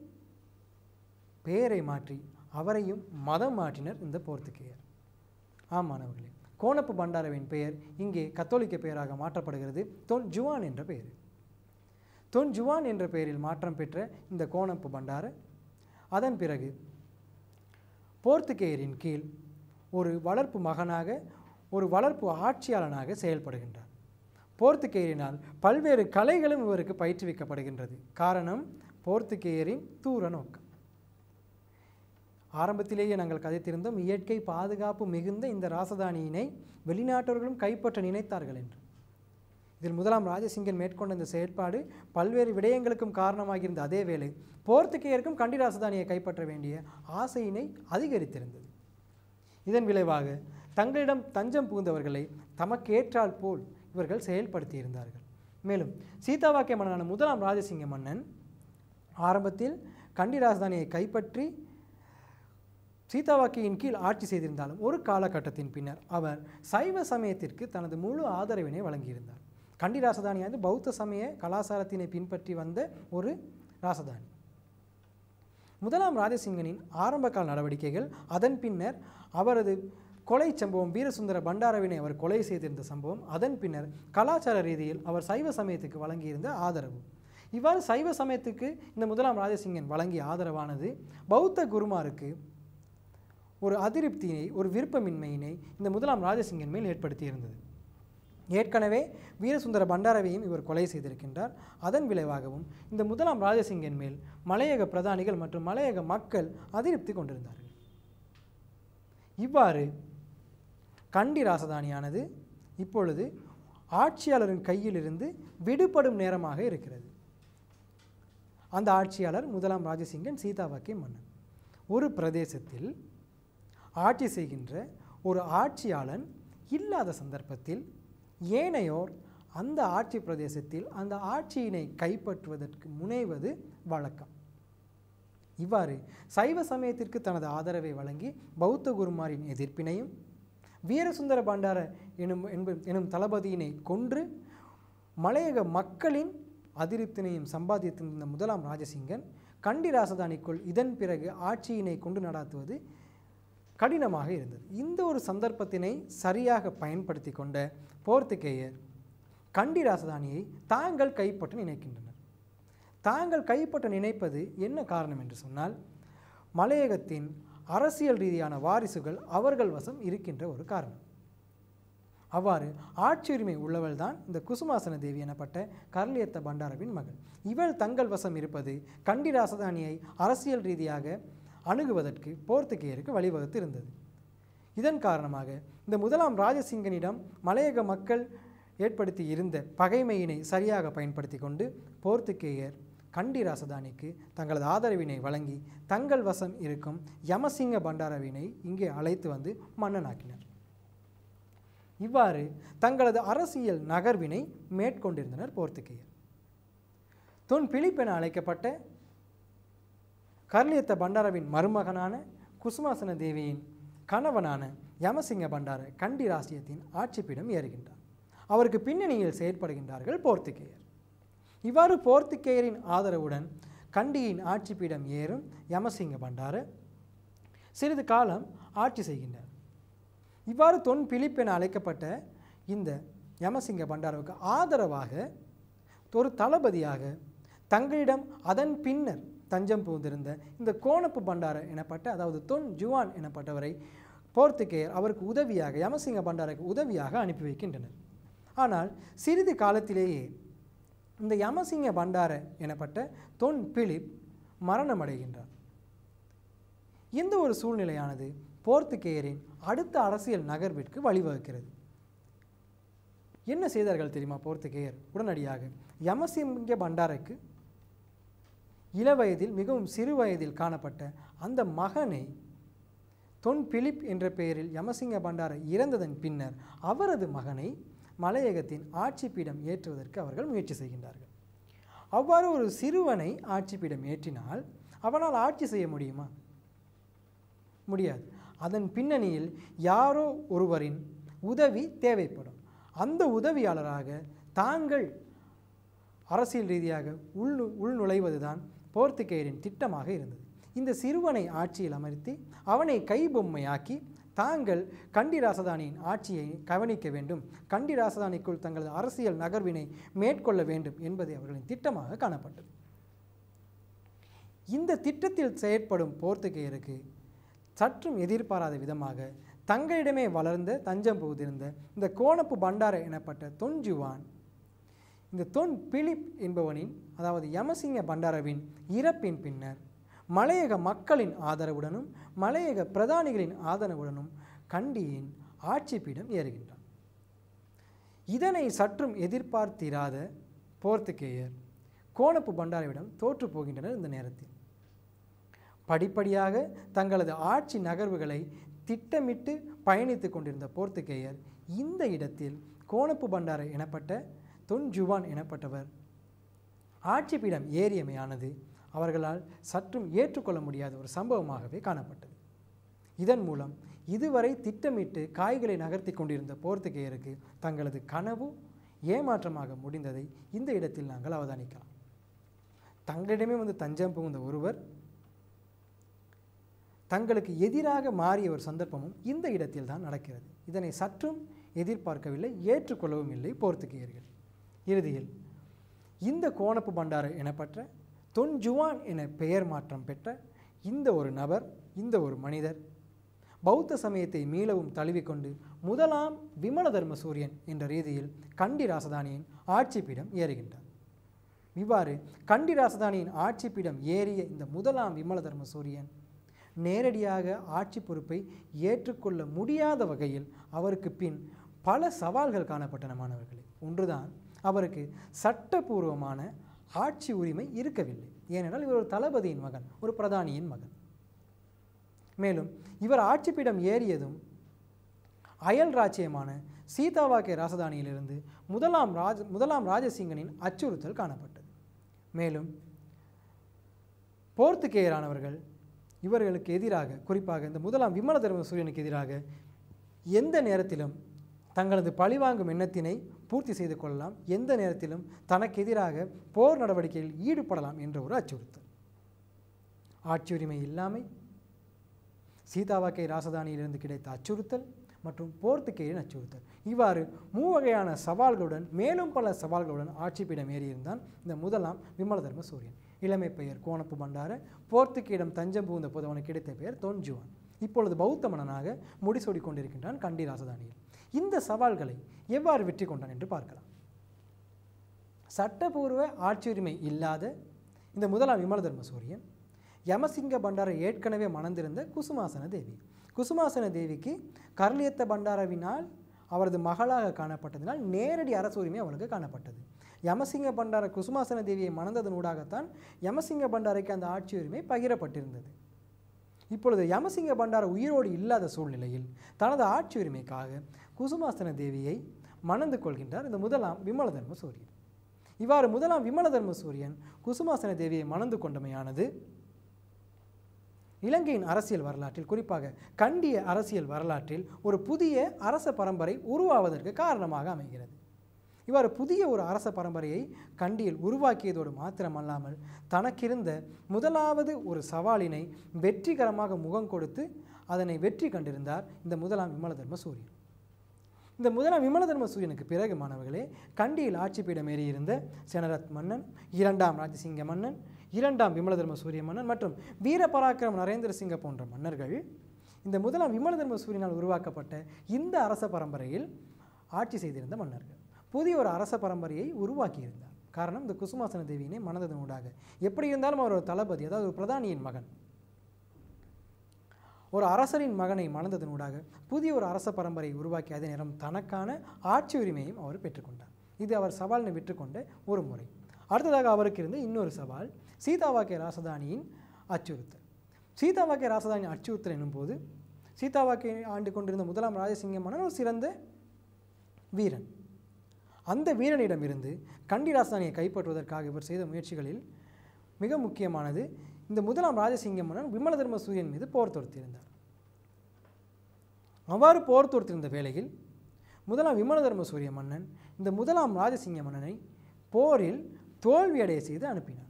பெயரை மாற்றி அவரையும் மதம் மாற்றினர் இந்த போர்த்துகேயர் ஆமானவர்களே கோணப்பு பண்டாரவின் பெயர் இங்கே கத்தோலிக்க பெயராக மாற்றப்படுகிறது தொன் ஜுவான் என்ற பெயர் தொன் ஜுவான் என்ற பெயரில் மாற்றம் பெற்ற இந்த கோணப்பு பண்டார அதன் பிறகு போர்த்துகேயரின் கீழ் ஒரு வளர்ப்பு மகனாக ஒரு வளர்ப்பு ஆட்சியாளனாக செயல்படுகின்றார் போர்த்துகேயரினால் பல்வேறு கலைகளும் இவருக்கு பயிற்றுவிக்கப்படுகின்றது காரணம் போர்த்துகேயரின் தூர நோக்கம் ஆரம்பத்திலேயே நாங்கள் கதைத்திருந்தோம் இயற்கை பாதுகாப்பு மிகுந்த இந்த ராசதானியினை வெளிநாட்டவர்களும் கைப்பற்ற நினைத்தார்கள் என்று இதில் முதலாம் ராஜசிங்கன் மேற்கொண்ட இந்த செயற்பாடு பல்வேறு விடயங்களுக்கும் காரணமாகியிருந்த அதே வேளை போர்த்துகேயருக்கும் கண்டி ராசதானியை கைப்பற்ற வேண்டிய ஆசையினை அதிகரித்திருந்தது இதன் விளைவாக தங்களிடம் தஞ்சம் புகுந்தவர்களை தமக்கேற்றால் போல் இவர்கள் செயல்படுத்தியிருந்தார்கள் மேலும் சீதாவாக்கிய மன்னனான முதலாம் ராஜசிங்க மன்னன் ஆரம்பத்தில் கண்டி ராஜதானியை கைப்பற்றி சீதாவாக்கியின் கீழ் ஆட்சி செய்திருந்தாலும் ஒரு காலகட்டத்தின் பின்னர் அவர் சைவ சமயத்திற்கு தனது முழு ஆதரவினை வழங்கியிருந்தார் கண்டி ராசதானியானது பௌத்த சமய கலாச்சாரத்தினை பின்பற்றி வந்த ஒரு ராசதானி முதலாம் ராஜசிங்கனின் ஆரம்பகால நடவடிக்கைகள் அதன் பின்னர் அவரது கொலை சம்பவம் வீரசுந்தர பண்டாரவினை அவர் கொலை செய்திருந்த சம்பவம் அதன் பின்னர் கலாச்சார ரீதியில் அவர் சைவ சமயத்துக்கு வழங்கியிருந்த ஆதரவு இவ்வாறு சைவ சமயத்துக்கு இந்த முதலாம் ராஜசிங்கன் வழங்கிய ஆதரவானது பௌத்த குருமாருக்கு ஒரு அதிருப்தியினை ஒரு விருப்பமின்மையினை இந்த முதலாம் ராஜசிங்கன் மேல் ஏற்படுத்தியிருந்தது ஏற்கனவே வீரசுந்தர பண்டாரவையும் இவர் கொலை செய்திருக்கின்றார் அதன் விளைவாகவும் இந்த முதலாம் ராஜசிங்கன் மேல் மலையக பிரதானிகள் மற்றும் மலையக மக்கள் அதிருப்தி கொண்டிருந்தார்கள் இவ்வாறு கண்டி ராசதானியானது இப்பொழுது ஆட்சியாளரின் கையிலிருந்து விடுபடும் நேரமாக இருக்கிறது அந்த ஆட்சியாளர் முதலாம் ராஜசிங்கன் சீதாவாக்கிய மன்னன் ஒரு பிரதேசத்தில் ஆட்சி செய்கின்ற ஒரு ஆட்சியாளன் இல்லாத சந்தர்ப்பத்தில் ஏனையோர் அந்த ஆட்சி பிரதேசத்தில் அந்த ஆட்சியினை கைப்பற்றுவதற்கு முனைவது வழக்கம் இவ்வாறு சைவ சமயத்திற்கு தனது ஆதரவை வழங்கி பௌத்த குருமாரின் எதிர்ப்பினையும் வீரசுந்தர பண்டார எனும் என்ப எனும் தளபதியினை கொன்று மலையக மக்களின் அதிருப்தினையும் சம்பாதித்திருந்த முதலாம் ராஜசிங்கன் கண்டி ராசதானிக்குள் இதன் பிறகு ஆட்சியினை கொண்டு நடாத்துவது கடினமாக இருந்தது இந்த ஒரு சந்தர்ப்பத்தினை சரியாக பயன்படுத்தி கொண்ட போர்த்துகேயர் கண்டி ராசதானியை தாங்கள் கைப்பற்ற நினைக்கின்றனர் தாங்கள் கைப்பற்ற நினைப்பது என்ன காரணம் என்று சொன்னால் மலையகத்தின் அரசியல் ரீதியான வாரிசுகள் அவர்கள் வசம் இருக்கின்ற ஒரு காரணம் அவ்வாறு ஆட்சியுரிமை உள்ளவள் தான் இந்த குசுமாசன தேவி எனப்பட்ட கர்லியத்த பண்டாரவின் மகள் இவள் தங்கள் வசம் இருப்பது கண்டி ராசதானியை அரசியல் ரீதியாக அணுகுவதற்கு போர்த்துகேயருக்கு வழிவகுத்து இருந்தது இதன் காரணமாக இந்த முதலாம் ராஜசிங்கனிடம் மலையக மக்கள் ஏற்படுத்தி இருந்த பகைமையினை சரியாக பயன்படுத்தி கொண்டு போர்த்துகேயர் கண்டி ராசதானிக்கு தங்களது ஆதரவினை வழங்கி தங்கள் வசம் இருக்கும் யமசிங்க பண்டாரவினை இங்கே அழைத்து வந்து மன்னனாக்கினர் இவ்வாறு தங்களது அரசியல் நகர்வினை மேற்கொண்டிருந்தனர் போர்த்துகேயர் தொன் பிலிப் என அழைக்கப்பட்ட கர்லியத்த பண்டாரவின் மருமகனான குசுமாசன தேவியின் கணவனான யமசிங்க பண்டார கண்டி ராசியத்தின் ஆட்சிப்பீடம் ஏறுகின்றார் அவருக்கு பின்னணியில் செயற்படுகின்றார்கள் போர்த்துகேயர் இவ்வாறு போர்த்துகேயரின் ஆதரவுடன் கண்டியின் ஆட்சிப்பீடம் ஏறும் யமசிங்க பண்டார சிறிது காலம் ஆட்சி செய்கின்றார் இவ்வாறு தொன் பிலிப் என அழைக்கப்பட்ட இந்த யமசிங்க பண்டாரவுக்கு ஆதரவாக ஒரு தளபதியாக தங்களிடம் அதன் பின்னர் தஞ்சம் புகுந்திருந்த இந்த கோணப்பு பண்டார எனப்பட்ட அதாவது தொன் ஜுவான் எனப்பட்டவரை போர்த்துகேயர் அவருக்கு உதவியாக யமசிங்க பண்டாருக்கு உதவியாக அனுப்பி வைக்கின்றனர் ஆனால் சிறிது காலத்திலேயே இந்த யமசிங்க பண்டார எனப்பட்ட தொன் பிலிப் மரணமடைகின்றார் இந்த ஒரு சூழ்நிலையானது போர்த்துகேயரின் அடுத்த அரசியல் நகர்விற்கு வழிவகுக்கிறது என்ன செய்தார்கள் தெரியுமா போர்த்துகேயர் உடனடியாக யமசிங்க பண்டாருக்கு இளவயதில் மிகவும் சிறு வயதில் காணப்பட்ட அந்த மகனை தொன் பிலிப் என்ற பெயரில் யமசிங்க பண்டார இறந்ததன் பின்னர் அவரது மகனை மலையகத்தின் ஆட்சிப்பீடம் ஏற்றுவதற்கு அவர்கள் முயற்சி செய்கின்றார்கள் அவ்வாறு ஒரு சிறுவனை ஆட்சிப்பீடம் ஏற்றினால் அவனால் ஆட்சி செய்ய முடியுமா முடியாது அதன் பின்னணியில் யாரோ ஒருவரின் உதவி தேவைப்படும் அந்த உதவியாளராக தாங்கள் அரசியல் ரீதியாக உள் உள்நுழைவதுதான் போர்த்துகேயரின் திட்டமாக இருந்தது இந்த சிறுவனை ஆட்சியில் அமர்த்தி அவனை கைபொம்மையாக்கி தாங்கள் கண்டி ராசதானியின் ஆட்சியை கவனிக்க வேண்டும் கண்டி ராசதானிக்குள் தங்களது அரசியல் நகர்வினை மேற்கொள்ள வேண்டும் என்பது அவர்களின் திட்டமாக காணப்பட்டது இந்த திட்டத்தில் செயற்படும் போர்த்துகேயருக்கு சற்றும் எதிர்பாராத விதமாக தங்களிடமே வளர்ந்த தஞ்சம் புகுதிருந்த இந்த கோணப்பு பண்டார எனப்பட்ட தொன்ஜுவான் இந்த தொன் பிலிப் என்பவனின் அதாவது யமசிங்க பண்டாரவின் இறப்பின் பின்னர் மலையக மக்களின் ஆதரவுடனும் மலையக பிரதானிகளின் ஆதரவுடனும் கண்டியின் ஆட்சிப்பீடம் ஏறுகின்றான் இதனை சற்றும் எதிர்பார்த்திராத போர்த்துகேயர் கோணப்பு பண்டாரவிடம் தோற்று போகின்றனர் இந்த நேரத்தில் படிப்படியாக தங்களது ஆட்சி நகர்வுகளை திட்டமிட்டு பயணித்து கொண்டிருந்த போர்த்துகேயர் இந்த இடத்தில் கோணப்பு பண்டார எனப்பட்ட தொன் ஜுவான் எனப்பட்டவர் ஆட்சிப்பீடம் ஏறியமையானது அவர்களால் சற்றும் ஏற்றுக்கொள்ள முடியாத ஒரு சம்பவமாகவே காணப்பட்டது இதன் மூலம் இதுவரை திட்டமிட்டு காய்களை நகர்த்தி கொண்டிருந்த போர்த்துகேயருக்கு தங்களது கனவு ஏமாற்றமாக முடிந்ததை இந்த இடத்தில் நாங்கள் அவதானிக்கலாம் தங்களிடமே வந்து தஞ்சம் புகுந்த ஒருவர் தங்களுக்கு எதிராக மாறிய ஒரு சந்தர்ப்பமும் இந்த இடத்தில் தான் நடக்கிறது இதனை சற்றும் எதிர்பார்க்கவில்லை ஏற்றுக்கொள்ளவும் இல்லை போர்த்துகேயர்கள் இறுதியில் இந்த கோணப்பு பண்டார எனப்பட்ட தொன் ஜுவான் என பெயர் மாற்றம் பெற்ற இந்த ஒரு நபர் இந்த ஒரு மனிதர் பௌத்த சமயத்தை மீளவும் தழுவிக்கொண்டு முதலாம் விமல தர்ம சூரியன் என்ற ரீதியில் கண்டி ராசதானியின் ஆட்சிப்பீடம் ஏறுகின்றார் இவ்வாறு கண்டி ராசதானியின் ஆட்சிப்பீடம் ஏறிய இந்த முதலாம் விமல தர்ம சூரியன் நேரடியாக ஆட்சி பொறுப்பை ஏற்றுக்கொள்ள முடியாத வகையில் அவருக்கு பின் பல சவால்கள் காணப்பட்டன மாணவர்களே ஒன்றுதான் அவருக்கு சட்டபூர்வமான ஆட்சி உரிமை இருக்கவில்லை ஏனென்றால் இவர் ஒரு தளபதியின் மகன் ஒரு பிரதானியின் மகன் மேலும் இவர் ஆட்சிப்பீடம் ஏறியதும் அயல் ராச்சியமான சீதாவாக்கே ராசதானியிலிருந்து முதலாம் ராஜ முதலாம் ராஜசிங்கனின் அச்சுறுத்தல் காணப்பட்டது மேலும் போர்த்துகேயரானவர்கள் இவர்களுக்கு எதிராக குறிப்பாக இந்த முதலாம் விமல தர்ம சூரியனுக்கு எதிராக எந்த நேரத்திலும் தங்களது பழிவாங்கும் எண்ணத்தினை பூர்த்தி செய்து கொள்ளலாம் எந்த நேரத்திலும் தனக்கு எதிராக போர் நடவடிக்கையில் ஈடுபடலாம் என்ற ஒரு அச்சுறுத்தல் ஆட்சி உரிமை இல்லாமை சீதாவாக்கை ராசதானியிலிருந்து கிடைத்த அச்சுறுத்தல் மற்றும் போர்த்துகேயின் அச்சுறுத்தல் இவ்வாறு மூவகையான சவால்களுடன் மேலும் பல சவால்களுடன் ஆட்சிப்பீடம் ஏறியிருந்தான் இந்த முதலாம் விமல தர்ம சூரியன் இளமை பெயர் கோணப்பு பண்டார போர்த்துகேயிடம் தஞ்சம் புகுந்த போது அவனுக்கு கிடைத்த பெயர் தொன்ஜுவான் இப்பொழுது பௌத்த மன்னனாக முடிசூடி கொண்டிருக்கின்றான் கண்டி ராசதானியில் இந்த சவால்களை எவ்வாறு வெற்றி கொண்டான் என்று பார்க்கலாம் சட்டபூர்வ ஆட்சி உரிமை இல்லாத இந்த முதலாம் விமல தர்ம சூரியன் யமசிங்க பண்டாரை ஏற்கனவே மணந்திருந்த குசுமாசன தேவி குசுமாசன தேவிக்கு கர்லியத்த பண்டாரவினால் அவரது மகளாக காணப்பட்டதினால் நேரடி அரசு உரிமை அவளுக்கு காணப்பட்டது யமசிங்க பண்டார குசுமாசன தேவியை மணந்ததனூடாகத்தான் யமசிங்க பண்டாரைக்கு அந்த ஆட்சி உரிமை பகிரப்பட்டிருந்தது இப்பொழுது யமசிங்க பண்டார உயிரோடு இல்லாத சூழ்நிலையில் தனது ஆட்சி உரிமைக்காக குசுமாசன தேவியை மணந்து கொள்கின்றார் இந்த முதலாம் விமல தர்ம சூரியன் இவ்வாறு முதலாம் விமல தர்ம சூரியன் குசுமாசன தேவியை மணந்து கொண்டமையானது இலங்கையின் அரசியல் வரலாற்றில் குறிப்பாக கண்டிய அரசியல் வரலாற்றில் ஒரு புதிய அரச பரம்பரை உருவாவதற்கு காரணமாக அமைகிறது இவ்வாறு புதிய ஒரு அரச பரம்பரையை கண்டியில் உருவாக்கியதோடு மாத்திரமல்லாமல் தனக்கிருந்த முதலாவது ஒரு சவாலினை வெற்றிகரமாக முகம் கொடுத்து அதனை வெற்றி கண்டிருந்தார் இந்த முதலாம் விமல தர்ம சூரியன் இந்த முதலாம் விமல தர்ம சூரியனுக்கு பிறகு மாணவர்களே கண்டியில் ஆட்சி பீடம் ஏறியிருந்த செனரத் மன்னன் இரண்டாம் ராஜசிங்க மன்னன் இரண்டாம் விமல தர்ம சூரிய மன்னன் மற்றும் வீரபராக்கிரம் நரேந்திர சிங்க போன்ற மன்னர்கள் இந்த முதலாம் விமல தர்ம சூரியனால் உருவாக்கப்பட்ட இந்த அரச பரம்பரையில் ஆட்சி செய்திருந்த மன்னர்கள் புதிய ஒரு அரச பரம்பரையை உருவாக்கியிருந்தார் காரணம் இந்த குசுமாசன தேவியினை மனதனூடாக எப்படி இருந்தாலும் அவர் ஒரு தளபதி அதாவது ஒரு பிரதானியின் மகன் ஒரு அரசரின் மகனை மணந்ததனூடாக புதிய ஒரு அரச பரம்பரை உருவாக்கி அதே நேரம் தனக்கான ஆட்சி உரிமையும் அவர் பெற்றுக்கொண்டார் இது அவர் சவாலினை விற்றுக்கொண்ட ஒரு முறை அடுத்ததாக அவருக்கு இருந்த இன்னொரு சவால் சீதாவாக்கிய ராசதானியின் அச்சுறுத்தல் சீதாவாக்கிய ராசதானியின் அச்சுறுத்தல் எனும்போது சீதாவாக்கிய ஆண்டு கொண்டிருந்த முதலாம் ராஜசிங்க மன்னன் ஒரு சிறந்த வீரன் அந்த வீரனிடமிருந்து கண்டி ராசதானியை கைப்பற்றுவதற்காக இவர் செய்த முயற்சிகளில் மிக முக்கியமானது இந்த முதலாம் ராஜசிங்க மன்னன் விமல தர்ம சூரியன் மீது போர் தொடுத்திருந்தார் அவ்வாறு போர் தொடுத்திருந்த வேளையில் முதலாம் விமல தர்ம சூரிய மன்னன் இந்த முதலாம் ராஜசிங்க மன்னனை போரில் தோல்வியடைய செய்து அனுப்பினார்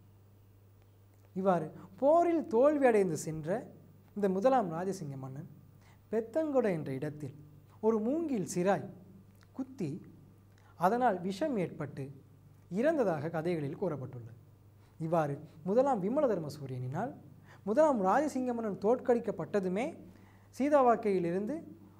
இவ்வாறு போரில் தோல்வியடைந்து சென்ற இந்த முதலாம் ராஜசிங்க மன்னன் பெத்தங்கொடை என்ற இடத்தில் ஒரு மூங்கில் சிராய் குத்தி அதனால் விஷம் ஏற்பட்டு இறந்ததாக கதைகளில் கூறப்பட்டுள்ளது இவ்வாறு முதலாம் விமல தர்ம சூரியனினால் முதலாம் ராஜசிங்க மன்னன் தோற்கடிக்கப்பட்டதுமே சீதாவாக்கையிலிருந்து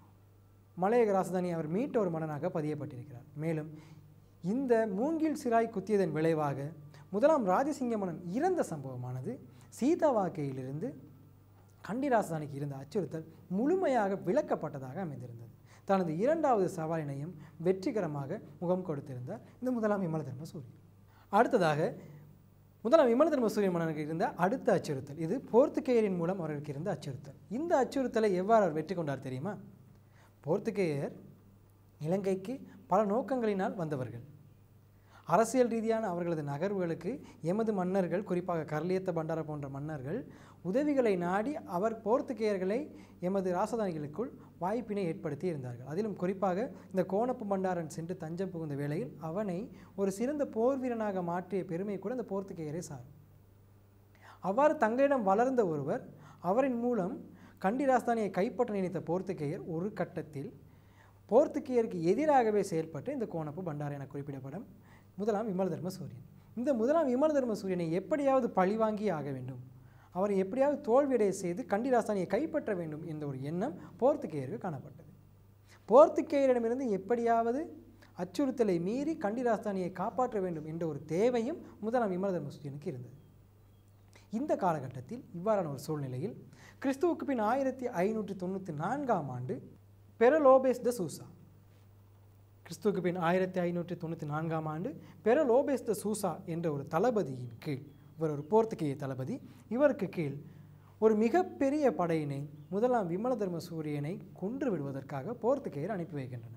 மலையக ராசதானி அவர் மீட்ட ஒரு மன்னனாக பதியப்பட்டிருக்கிறார் மேலும் இந்த மூங்கில் சிராய் குத்தியதன் விளைவாக முதலாம் ராஜசிங்க மன்னன் இறந்த சம்பவமானது சீதாவாக்கையிலிருந்து கண்டி ராசதானிக்கு இருந்த அச்சுறுத்தல் முழுமையாக விளக்கப்பட்டதாக அமைந்திருந்தது தனது இரண்டாவது சவாலினையும் வெற்றிகரமாக முகம் கொடுத்திருந்தார் இந்த முதலாம் விமல தர்ம சூரியன் அடுத்ததாக முதலாம் விமல தர்ம சூரியன் மன்னனுக்கு இருந்த அடுத்த அச்சுறுத்தல் இது போர்த்துகேயரின் மூலம் அவருக்கு இருந்த அச்சுறுத்தல் இந்த அச்சுறுத்தலை எவ்வாறு அவர் வெற்றி கொண்டார் தெரியுமா போர்த்துகேயர் இலங்கைக்கு பல நோக்கங்களினால் வந்தவர்கள் அரசியல் ரீதியான அவர்களது நகர்வுகளுக்கு எமது மன்னர்கள் குறிப்பாக கர்லியத்த பண்டார போன்ற மன்னர்கள் உதவிகளை நாடி அவர் போர்த்துகேயர்களை எமது ராசதானிகளுக்குள் வாய்ப்பினை ஏற்படுத்தி இருந்தார்கள் அதிலும் குறிப்பாக இந்த கோணப்பு பண்டாரன் சென்று தஞ்சம் புகுந்த வேளையில் அவனை ஒரு சிறந்த போர் வீரனாக மாற்றிய பெருமை கூட இந்த போர்த்துகேயரை சார் அவ்வாறு தங்களிடம் வளர்ந்த ஒருவர் அவரின் மூலம் கண்டி ராஜதானியை கைப்பற்ற நினைத்த போர்த்துகேயர் ஒரு கட்டத்தில் போர்த்துகேயருக்கு எதிராகவே செயல்பட்டு இந்த கோணப்பு பண்டார என குறிப்பிடப்படும் முதலாம் விமல தர்ம சூரியன் இந்த முதலாம் விமல தர்ம சூரியனை எப்படியாவது பழிவாங்கி ஆக வேண்டும் அவரை எப்படியாவது தோல்வியடைய செய்து கண்டி ராஜதானியை கைப்பற்ற வேண்டும் என்ற ஒரு எண்ணம் போர்த்துகேயருக்கு காணப்பட்டது போர்த்துகேயரிடமிருந்து எப்படியாவது அச்சுறுத்தலை மீறி கண்டி ராஜதானியை காப்பாற்ற வேண்டும் என்ற ஒரு தேவையும் முதலாம் விமல தர்ம சூரியனுக்கு இருந்தது இந்த காலகட்டத்தில் இவ்வாறான ஒரு சூழ்நிலையில் கிறிஸ்துவுக்கு பின் ஆயிரத்தி ஐநூற்றி தொண்ணூற்றி நான்காம் ஆண்டு பெரலோபேஸ் த சூசா கிறிஸ்துவுக்கு பின் ஆயிரத்தி ஐநூற்றி தொண்ணூற்றி நான்காம் ஆண்டு பெரலோபேஸ் த சூசா என்ற ஒரு தளபதியின் கீழ் இவர் ஒரு போர்த்துகேய தளபதி இவருக்கு கீழ் ஒரு மிகப்பெரிய படையினை முதலாம் விமல தர்ம சூரியனை கொன்று விடுவதற்காக போர்த்துகேயர் அனுப்பி வைக்கின்றனர்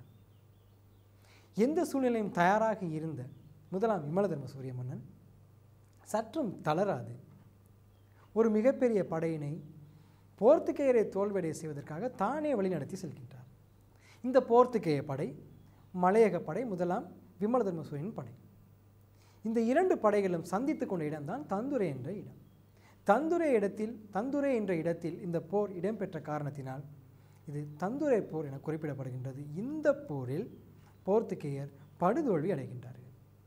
எந்த சூழ்நிலையும் தயாராக இருந்த முதலாம் விமல தர்ம சூரிய மன்னன் சற்றும் தளராது ஒரு மிகப்பெரிய படையினை போர்த்துகேயரை தோல்வடைய செய்வதற்காக தானே வழிநடத்தி செல்கின்றார் இந்த போர்த்துகேய படை மலையக படை முதலாம் விமலதர்ம சூரியன் படை இந்த இரண்டு படைகளும் சந்தித்து கொண்ட இடம்தான் தந்துரை என்ற இடம் தந்துரை இடத்தில் தந்துரை என்ற இடத்தில் இந்த போர் இடம்பெற்ற காரணத்தினால் இது தந்துரை போர் என குறிப்பிடப்படுகின்றது இந்த போரில் போர்த்துகேயர் படுதோல்வி அடைகின்றார்கள்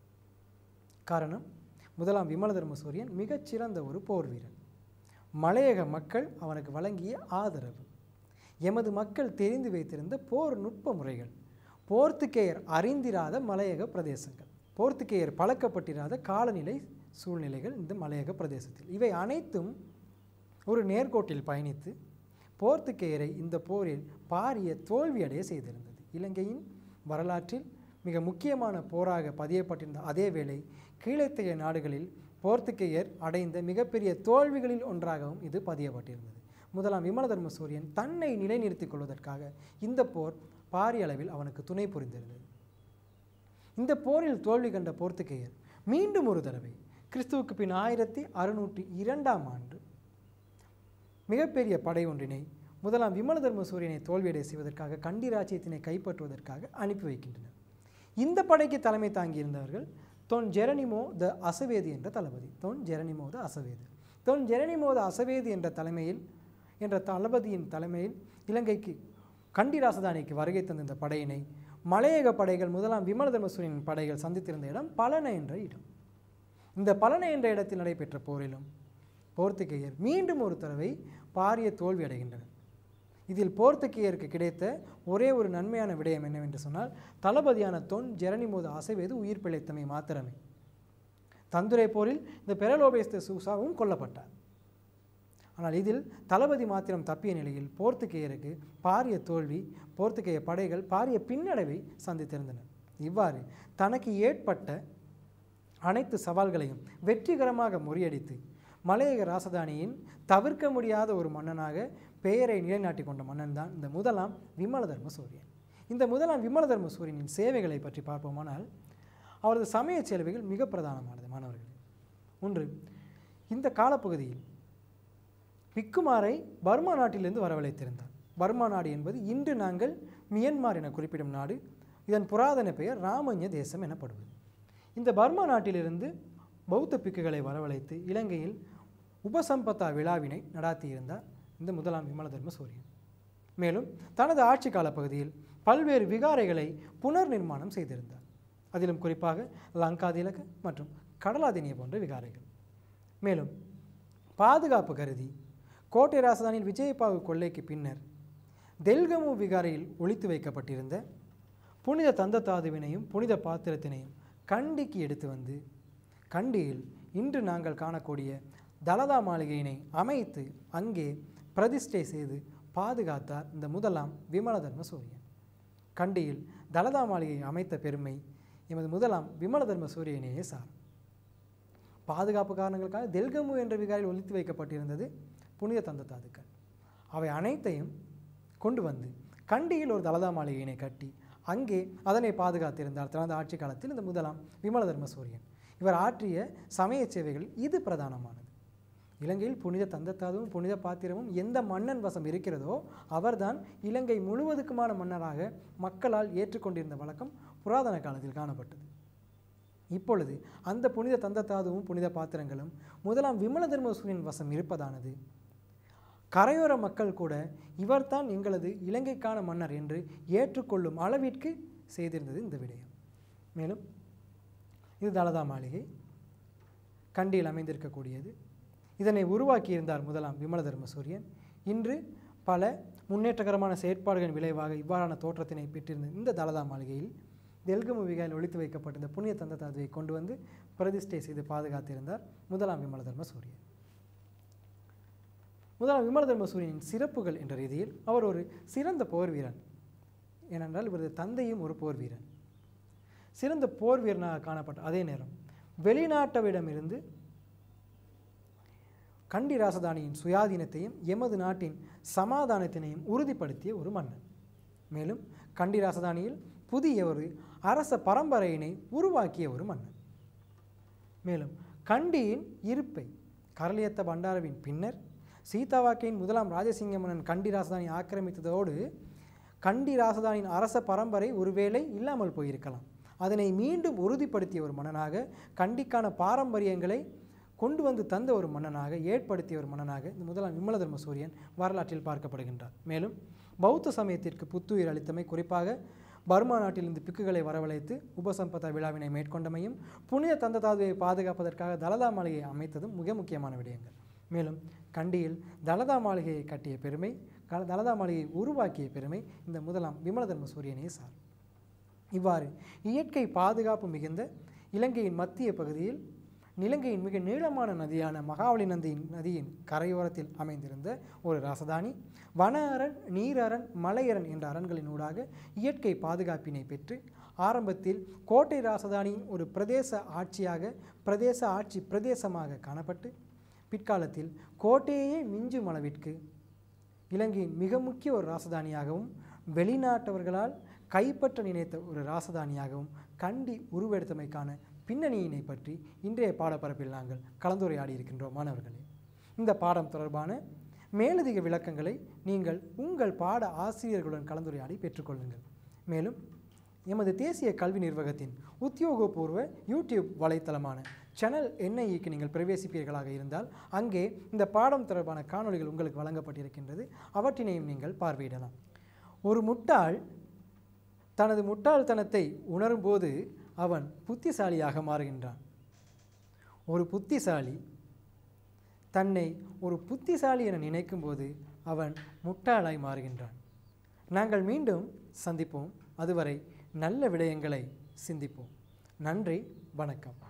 காரணம் முதலாம் விமலதர்ம சூரியன் மிகச்சிறந்த ஒரு போர் வீரன் மலையக மக்கள் அவனுக்கு வழங்கிய ஆதரவு எமது மக்கள் தெரிந்து வைத்திருந்த போர் நுட்ப முறைகள் போர்த்துகேயர் அறிந்திராத மலையக பிரதேசங்கள் போர்த்துகேயர் பழக்கப்பட்டிராத காலநிலை சூழ்நிலைகள் இந்த மலையக பிரதேசத்தில் இவை அனைத்தும் ஒரு நேர்கோட்டில் பயணித்து போர்த்துகேயரை இந்த போரில் பாரிய தோல்வியடைய செய்திருந்தது இலங்கையின் வரலாற்றில் மிக முக்கியமான போராக பதியப்பட்டிருந்த அதே வேளை கீழத்தைய நாடுகளில் போர்த்துகேயர் அடைந்த மிகப்பெரிய தோல்விகளில் ஒன்றாகவும் இது பதியப்பட்டிருந்தது முதலாம் விமலதர்ம சூரியன் தன்னை நிலைநிறுத்திக் கொள்வதற்காக இந்த போர் பாரிய அளவில் அவனுக்கு துணை புரிந்திருந்தது இந்த போரில் தோல்வி கண்ட போர்த்துகேயர் மீண்டும் ஒரு தடவை கிறிஸ்துவுக்கு பின் ஆயிரத்தி அறுநூற்றி இரண்டாம் ஆண்டு மிகப்பெரிய படை ஒன்றினை முதலாம் விமலதர்ம சூரியனை தோல்வியடை செய்வதற்காக கண்டி ராஜ்யத்தினை கைப்பற்றுவதற்காக அனுப்பி வைக்கின்றனர் இந்த படைக்கு தலைமை தாங்கியிருந்தவர்கள் தொன் ஜெரனிமோ த அசவேதி என்ற தளபதி தொன் ஜெரனிமோ த அசவேது தொன் ஜெரனிமோ த அசவேதி என்ற தலைமையில் என்ற தளபதியின் தலைமையில் இலங்கைக்கு கண்டி ராசதானிக்கு வருகை தந்த இந்த படையினை மலையக படைகள் முதலாம் விமலதர்ம சூரியனின் படைகள் சந்தித்திருந்த இடம் பலன என்ற இடம் இந்த பலன என்ற இடத்தில் நடைபெற்ற போரிலும் போர்த்துகேயர் மீண்டும் ஒரு தடவை பாரிய தோல்வி அடைகின்றனர் இதில் போர்த்துகேயருக்கு கிடைத்த ஒரே ஒரு நன்மையான விடயம் என்னவென்று சொன்னால் தளபதியான தொன் ஜெரனிமோது அசைவேது உயிர் பிழைத்தமை மாத்திரமே தந்துரை போரில் இந்த பெரலோபேஸ்த சூசாவும் கொல்லப்பட்டார் ஆனால் இதில் தளபதி மாத்திரம் தப்பிய நிலையில் போர்த்துகேயருக்கு பாரிய தோல்வி போர்த்துகேய படைகள் பாரிய பின்னடைவை சந்தித்திருந்தன இவ்வாறு தனக்கு ஏற்பட்ட அனைத்து சவால்களையும் வெற்றிகரமாக முறியடித்து மலையக ராசதானியின் தவிர்க்க முடியாத ஒரு மன்னனாக பெயரை நிலைநாட்டி கொண்ட மன்னன் தான் இந்த முதலாம் விமலதர்ம சூரியன் இந்த முதலாம் விமலதர்ம சூரியனின் சேவைகளை பற்றி பார்ப்போமானால் அவரது சமய சேவைகள் மிக பிரதானமானது மாணவர்களே ஒன்று இந்த காலப்பகுதியில் பிக்குமாரை பர்மா நாட்டிலிருந்து வரவழைத்திருந்தார் பர்மா நாடு என்பது இன்று நாங்கள் மியன்மார் என குறிப்பிடும் நாடு இதன் புராதன பெயர் ராமஞ்ச தேசம் எனப்படுவது இந்த பர்மா நாட்டிலிருந்து பௌத்த பிக்குகளை வரவழைத்து இலங்கையில் உபசம்பத்தா விழாவினை நடாத்தியிருந்தார் இந்த முதலாம் விமலதர்ம சூரியன் மேலும் தனது ஆட்சி காலப்பகுதியில் பல்வேறு விகாரைகளை புனர் நிர்மாணம் செய்திருந்தார் அதிலும் குறிப்பாக லங்காதிலக மற்றும் கடலாதினிய போன்ற விகாரைகள் மேலும் பாதுகாப்பு கருதி கோட்டை ராசதானியில் விஜயபாகு கொள்ளைக்கு பின்னர் தெல்கமு விகாரையில் ஒளித்து வைக்கப்பட்டிருந்த புனித தந்தத்தாதுவினையும் புனித பாத்திரத்தினையும் கண்டிக்கு எடுத்து வந்து கண்டியில் இன்று நாங்கள் காணக்கூடிய தலதா மாளிகையினை அமைத்து அங்கே பிரதிஷ்டை செய்து பாதுகாத்தார் இந்த முதலாம் விமலதர்ம சூரியன் கண்டியில் தலதா மாளிகையை அமைத்த பெருமை எமது முதலாம் விமலதர்ம சூரியனையே சார் பாதுகாப்பு காரணங்களுக்காக தெல்கமு என்ற விகாரில் ஒழித்து வைக்கப்பட்டிருந்தது புனித தந்த தாதுக்கள் அவை அனைத்தையும் கொண்டு வந்து கண்டியில் ஒரு தலதா மாளிகையினை கட்டி அங்கே அதனை பாதுகாத்திருந்தார் தனது ஆட்சி காலத்தில் இந்த முதலாம் விமலதர்ம சூரியன் இவர் ஆற்றிய சமய சேவைகள் இது பிரதானமானது இலங்கையில் புனித தந்தத்தாதுவும் புனித பாத்திரமும் எந்த மன்னன் வசம் இருக்கிறதோ அவர்தான் இலங்கை முழுவதுக்குமான மன்னராக மக்களால் ஏற்றுக்கொண்டிருந்த வழக்கம் புராதன காலத்தில் காணப்பட்டது இப்பொழுது அந்த புனித தந்தத்தாதுவும் புனித பாத்திரங்களும் முதலாம் விமலதர்ம சூரியன் வசம் இருப்பதானது கரையோர மக்கள் கூட இவர்தான் எங்களது இலங்கைக்கான மன்னர் என்று ஏற்றுக்கொள்ளும் அளவிற்கு செய்திருந்தது இந்த விடயம் மேலும் இது தலதா மாளிகை கண்டியில் அமைந்திருக்கக்கூடியது இதனை உருவாக்கியிருந்தார் முதலாம் விமலதர்ம சூரியன் இன்று பல முன்னேற்றகரமான செயற்பாடுகளின் விளைவாக இவ்வாறான தோற்றத்தினை பெற்றிருந்த இந்த தலதா மாளிகையில் தெல்கமு விகாயில் ஒழித்து வைக்கப்பட்டிருந்த புனித தந்த தாதுவை கொண்டு வந்து பிரதிஷ்டை செய்து பாதுகாத்திருந்தார் முதலாம் விமலதர்ம சூரியன் முதலாம் விமலதர்ம சூரியனின் சிறப்புகள் என்ற ரீதியில் அவர் ஒரு சிறந்த போர் வீரன் ஏனென்றால் இவரது தந்தையும் ஒரு போர் வீரன் சிறந்த போர் வீரனாக காணப்பட்ட அதே நேரம் வெளிநாட்டவரிடமிருந்து கண்டி ராசதானியின் சுயாதீனத்தையும் எமது நாட்டின் சமாதானத்தினையும் உறுதிப்படுத்திய ஒரு மன்னன் மேலும் கண்டி ராசதானியில் புதிய ஒரு அரச பரம்பரையினை உருவாக்கிய ஒரு மன்னன் மேலும் கண்டியின் இருப்பை கரளியத்த பண்டாரவின் பின்னர் சீதாவாக்கையின் முதலாம் ராஜசிங்க மன்னன் கண்டி ராசதானி ஆக்கிரமித்ததோடு கண்டி ராசதானியின் அரச பரம்பரை ஒருவேளை இல்லாமல் போயிருக்கலாம் அதனை மீண்டும் உறுதிப்படுத்திய ஒரு மன்னனாக கண்டிக்கான பாரம்பரியங்களை கொண்டு வந்து தந்த ஒரு மன்னனாக ஏற்படுத்திய ஒரு மன்னனாக இந்த முதலாம் விமலதர்ம சூரியன் வரலாற்றில் பார்க்கப்படுகின்றார் மேலும் பௌத்த சமயத்திற்கு புத்துயிர் அளித்தமை குறிப்பாக பர்மா நாட்டிலிருந்து பிக்குகளை வரவழைத்து உபசம்பதா விழாவினை மேற்கொண்டமையும் புனித தந்ததாதுவை பாதுகாப்பதற்காக தலதா மாளிகையை அமைத்ததும் மிக முக்கியமான விடயங்கள் மேலும் கண்டியில் தலதா மாளிகையை கட்டிய பெருமை க- தலதா மாளிகையை உருவாக்கிய பெருமை இந்த முதலாம் விமலதர்ம சூரியனே சார் இவ்வாறு இயற்கை பாதுகாப்பு மிகுந்த இலங்கையின் மத்திய பகுதியில் நிலங்கையின் மிக நீளமான நதியான மகாவலி நதியின் நதியின் கரையோரத்தில் அமைந்திருந்த ஒரு ராசதானி வன அரண் நீரரண் மலையரண் என்ற அரண்களின் ஊடாக இயற்கை பாதுகாப்பினை பெற்று ஆரம்பத்தில் கோட்டை ராசதானியின் ஒரு பிரதேச ஆட்சியாக பிரதேச ஆட்சி பிரதேசமாக காணப்பட்டு பிற்காலத்தில் கோட்டையே மிஞ்சும் அளவிற்கு இலங்கையின் மிக முக்கிய ஒரு ராசதானியாகவும் வெளிநாட்டவர்களால் கைப்பற்ற நினைத்த ஒரு ராசதானியாகவும் கண்டி உருவெடுத்தமைக்கான பின்னணியினை பற்றி இன்றைய பாடப்பரப்பில் நாங்கள் கலந்துரையாடி இருக்கின்றோம் மாணவர்களே இந்த பாடம் தொடர்பான மேலதிக விளக்கங்களை நீங்கள் உங்கள் பாட ஆசிரியர்களுடன் கலந்துரையாடி பெற்றுக்கொள்ளுங்கள் மேலும் எமது தேசிய கல்வி நிர்வாகத்தின் உத்தியோகபூர்வ யூடியூப் வலைத்தளமான சேனல் என்ஐக்கு நீங்கள் பிரவேசிப்பீர்களாக இருந்தால் அங்கே இந்த பாடம் தொடர்பான காணொளிகள் உங்களுக்கு வழங்கப்பட்டிருக்கின்றது அவற்றினையும் நீங்கள் பார்வையிடலாம் ஒரு முட்டாள் தனது முட்டாள்தனத்தை உணரும்போது அவன் புத்திசாலியாக மாறுகின்றான் ஒரு புத்திசாலி தன்னை ஒரு புத்திசாலி என நினைக்கும்போது அவன் முட்டாளாய் மாறுகின்றான் நாங்கள் மீண்டும் சந்திப்போம் அதுவரை நல்ல விடயங்களை சிந்திப்போம் நன்றி வணக்கம்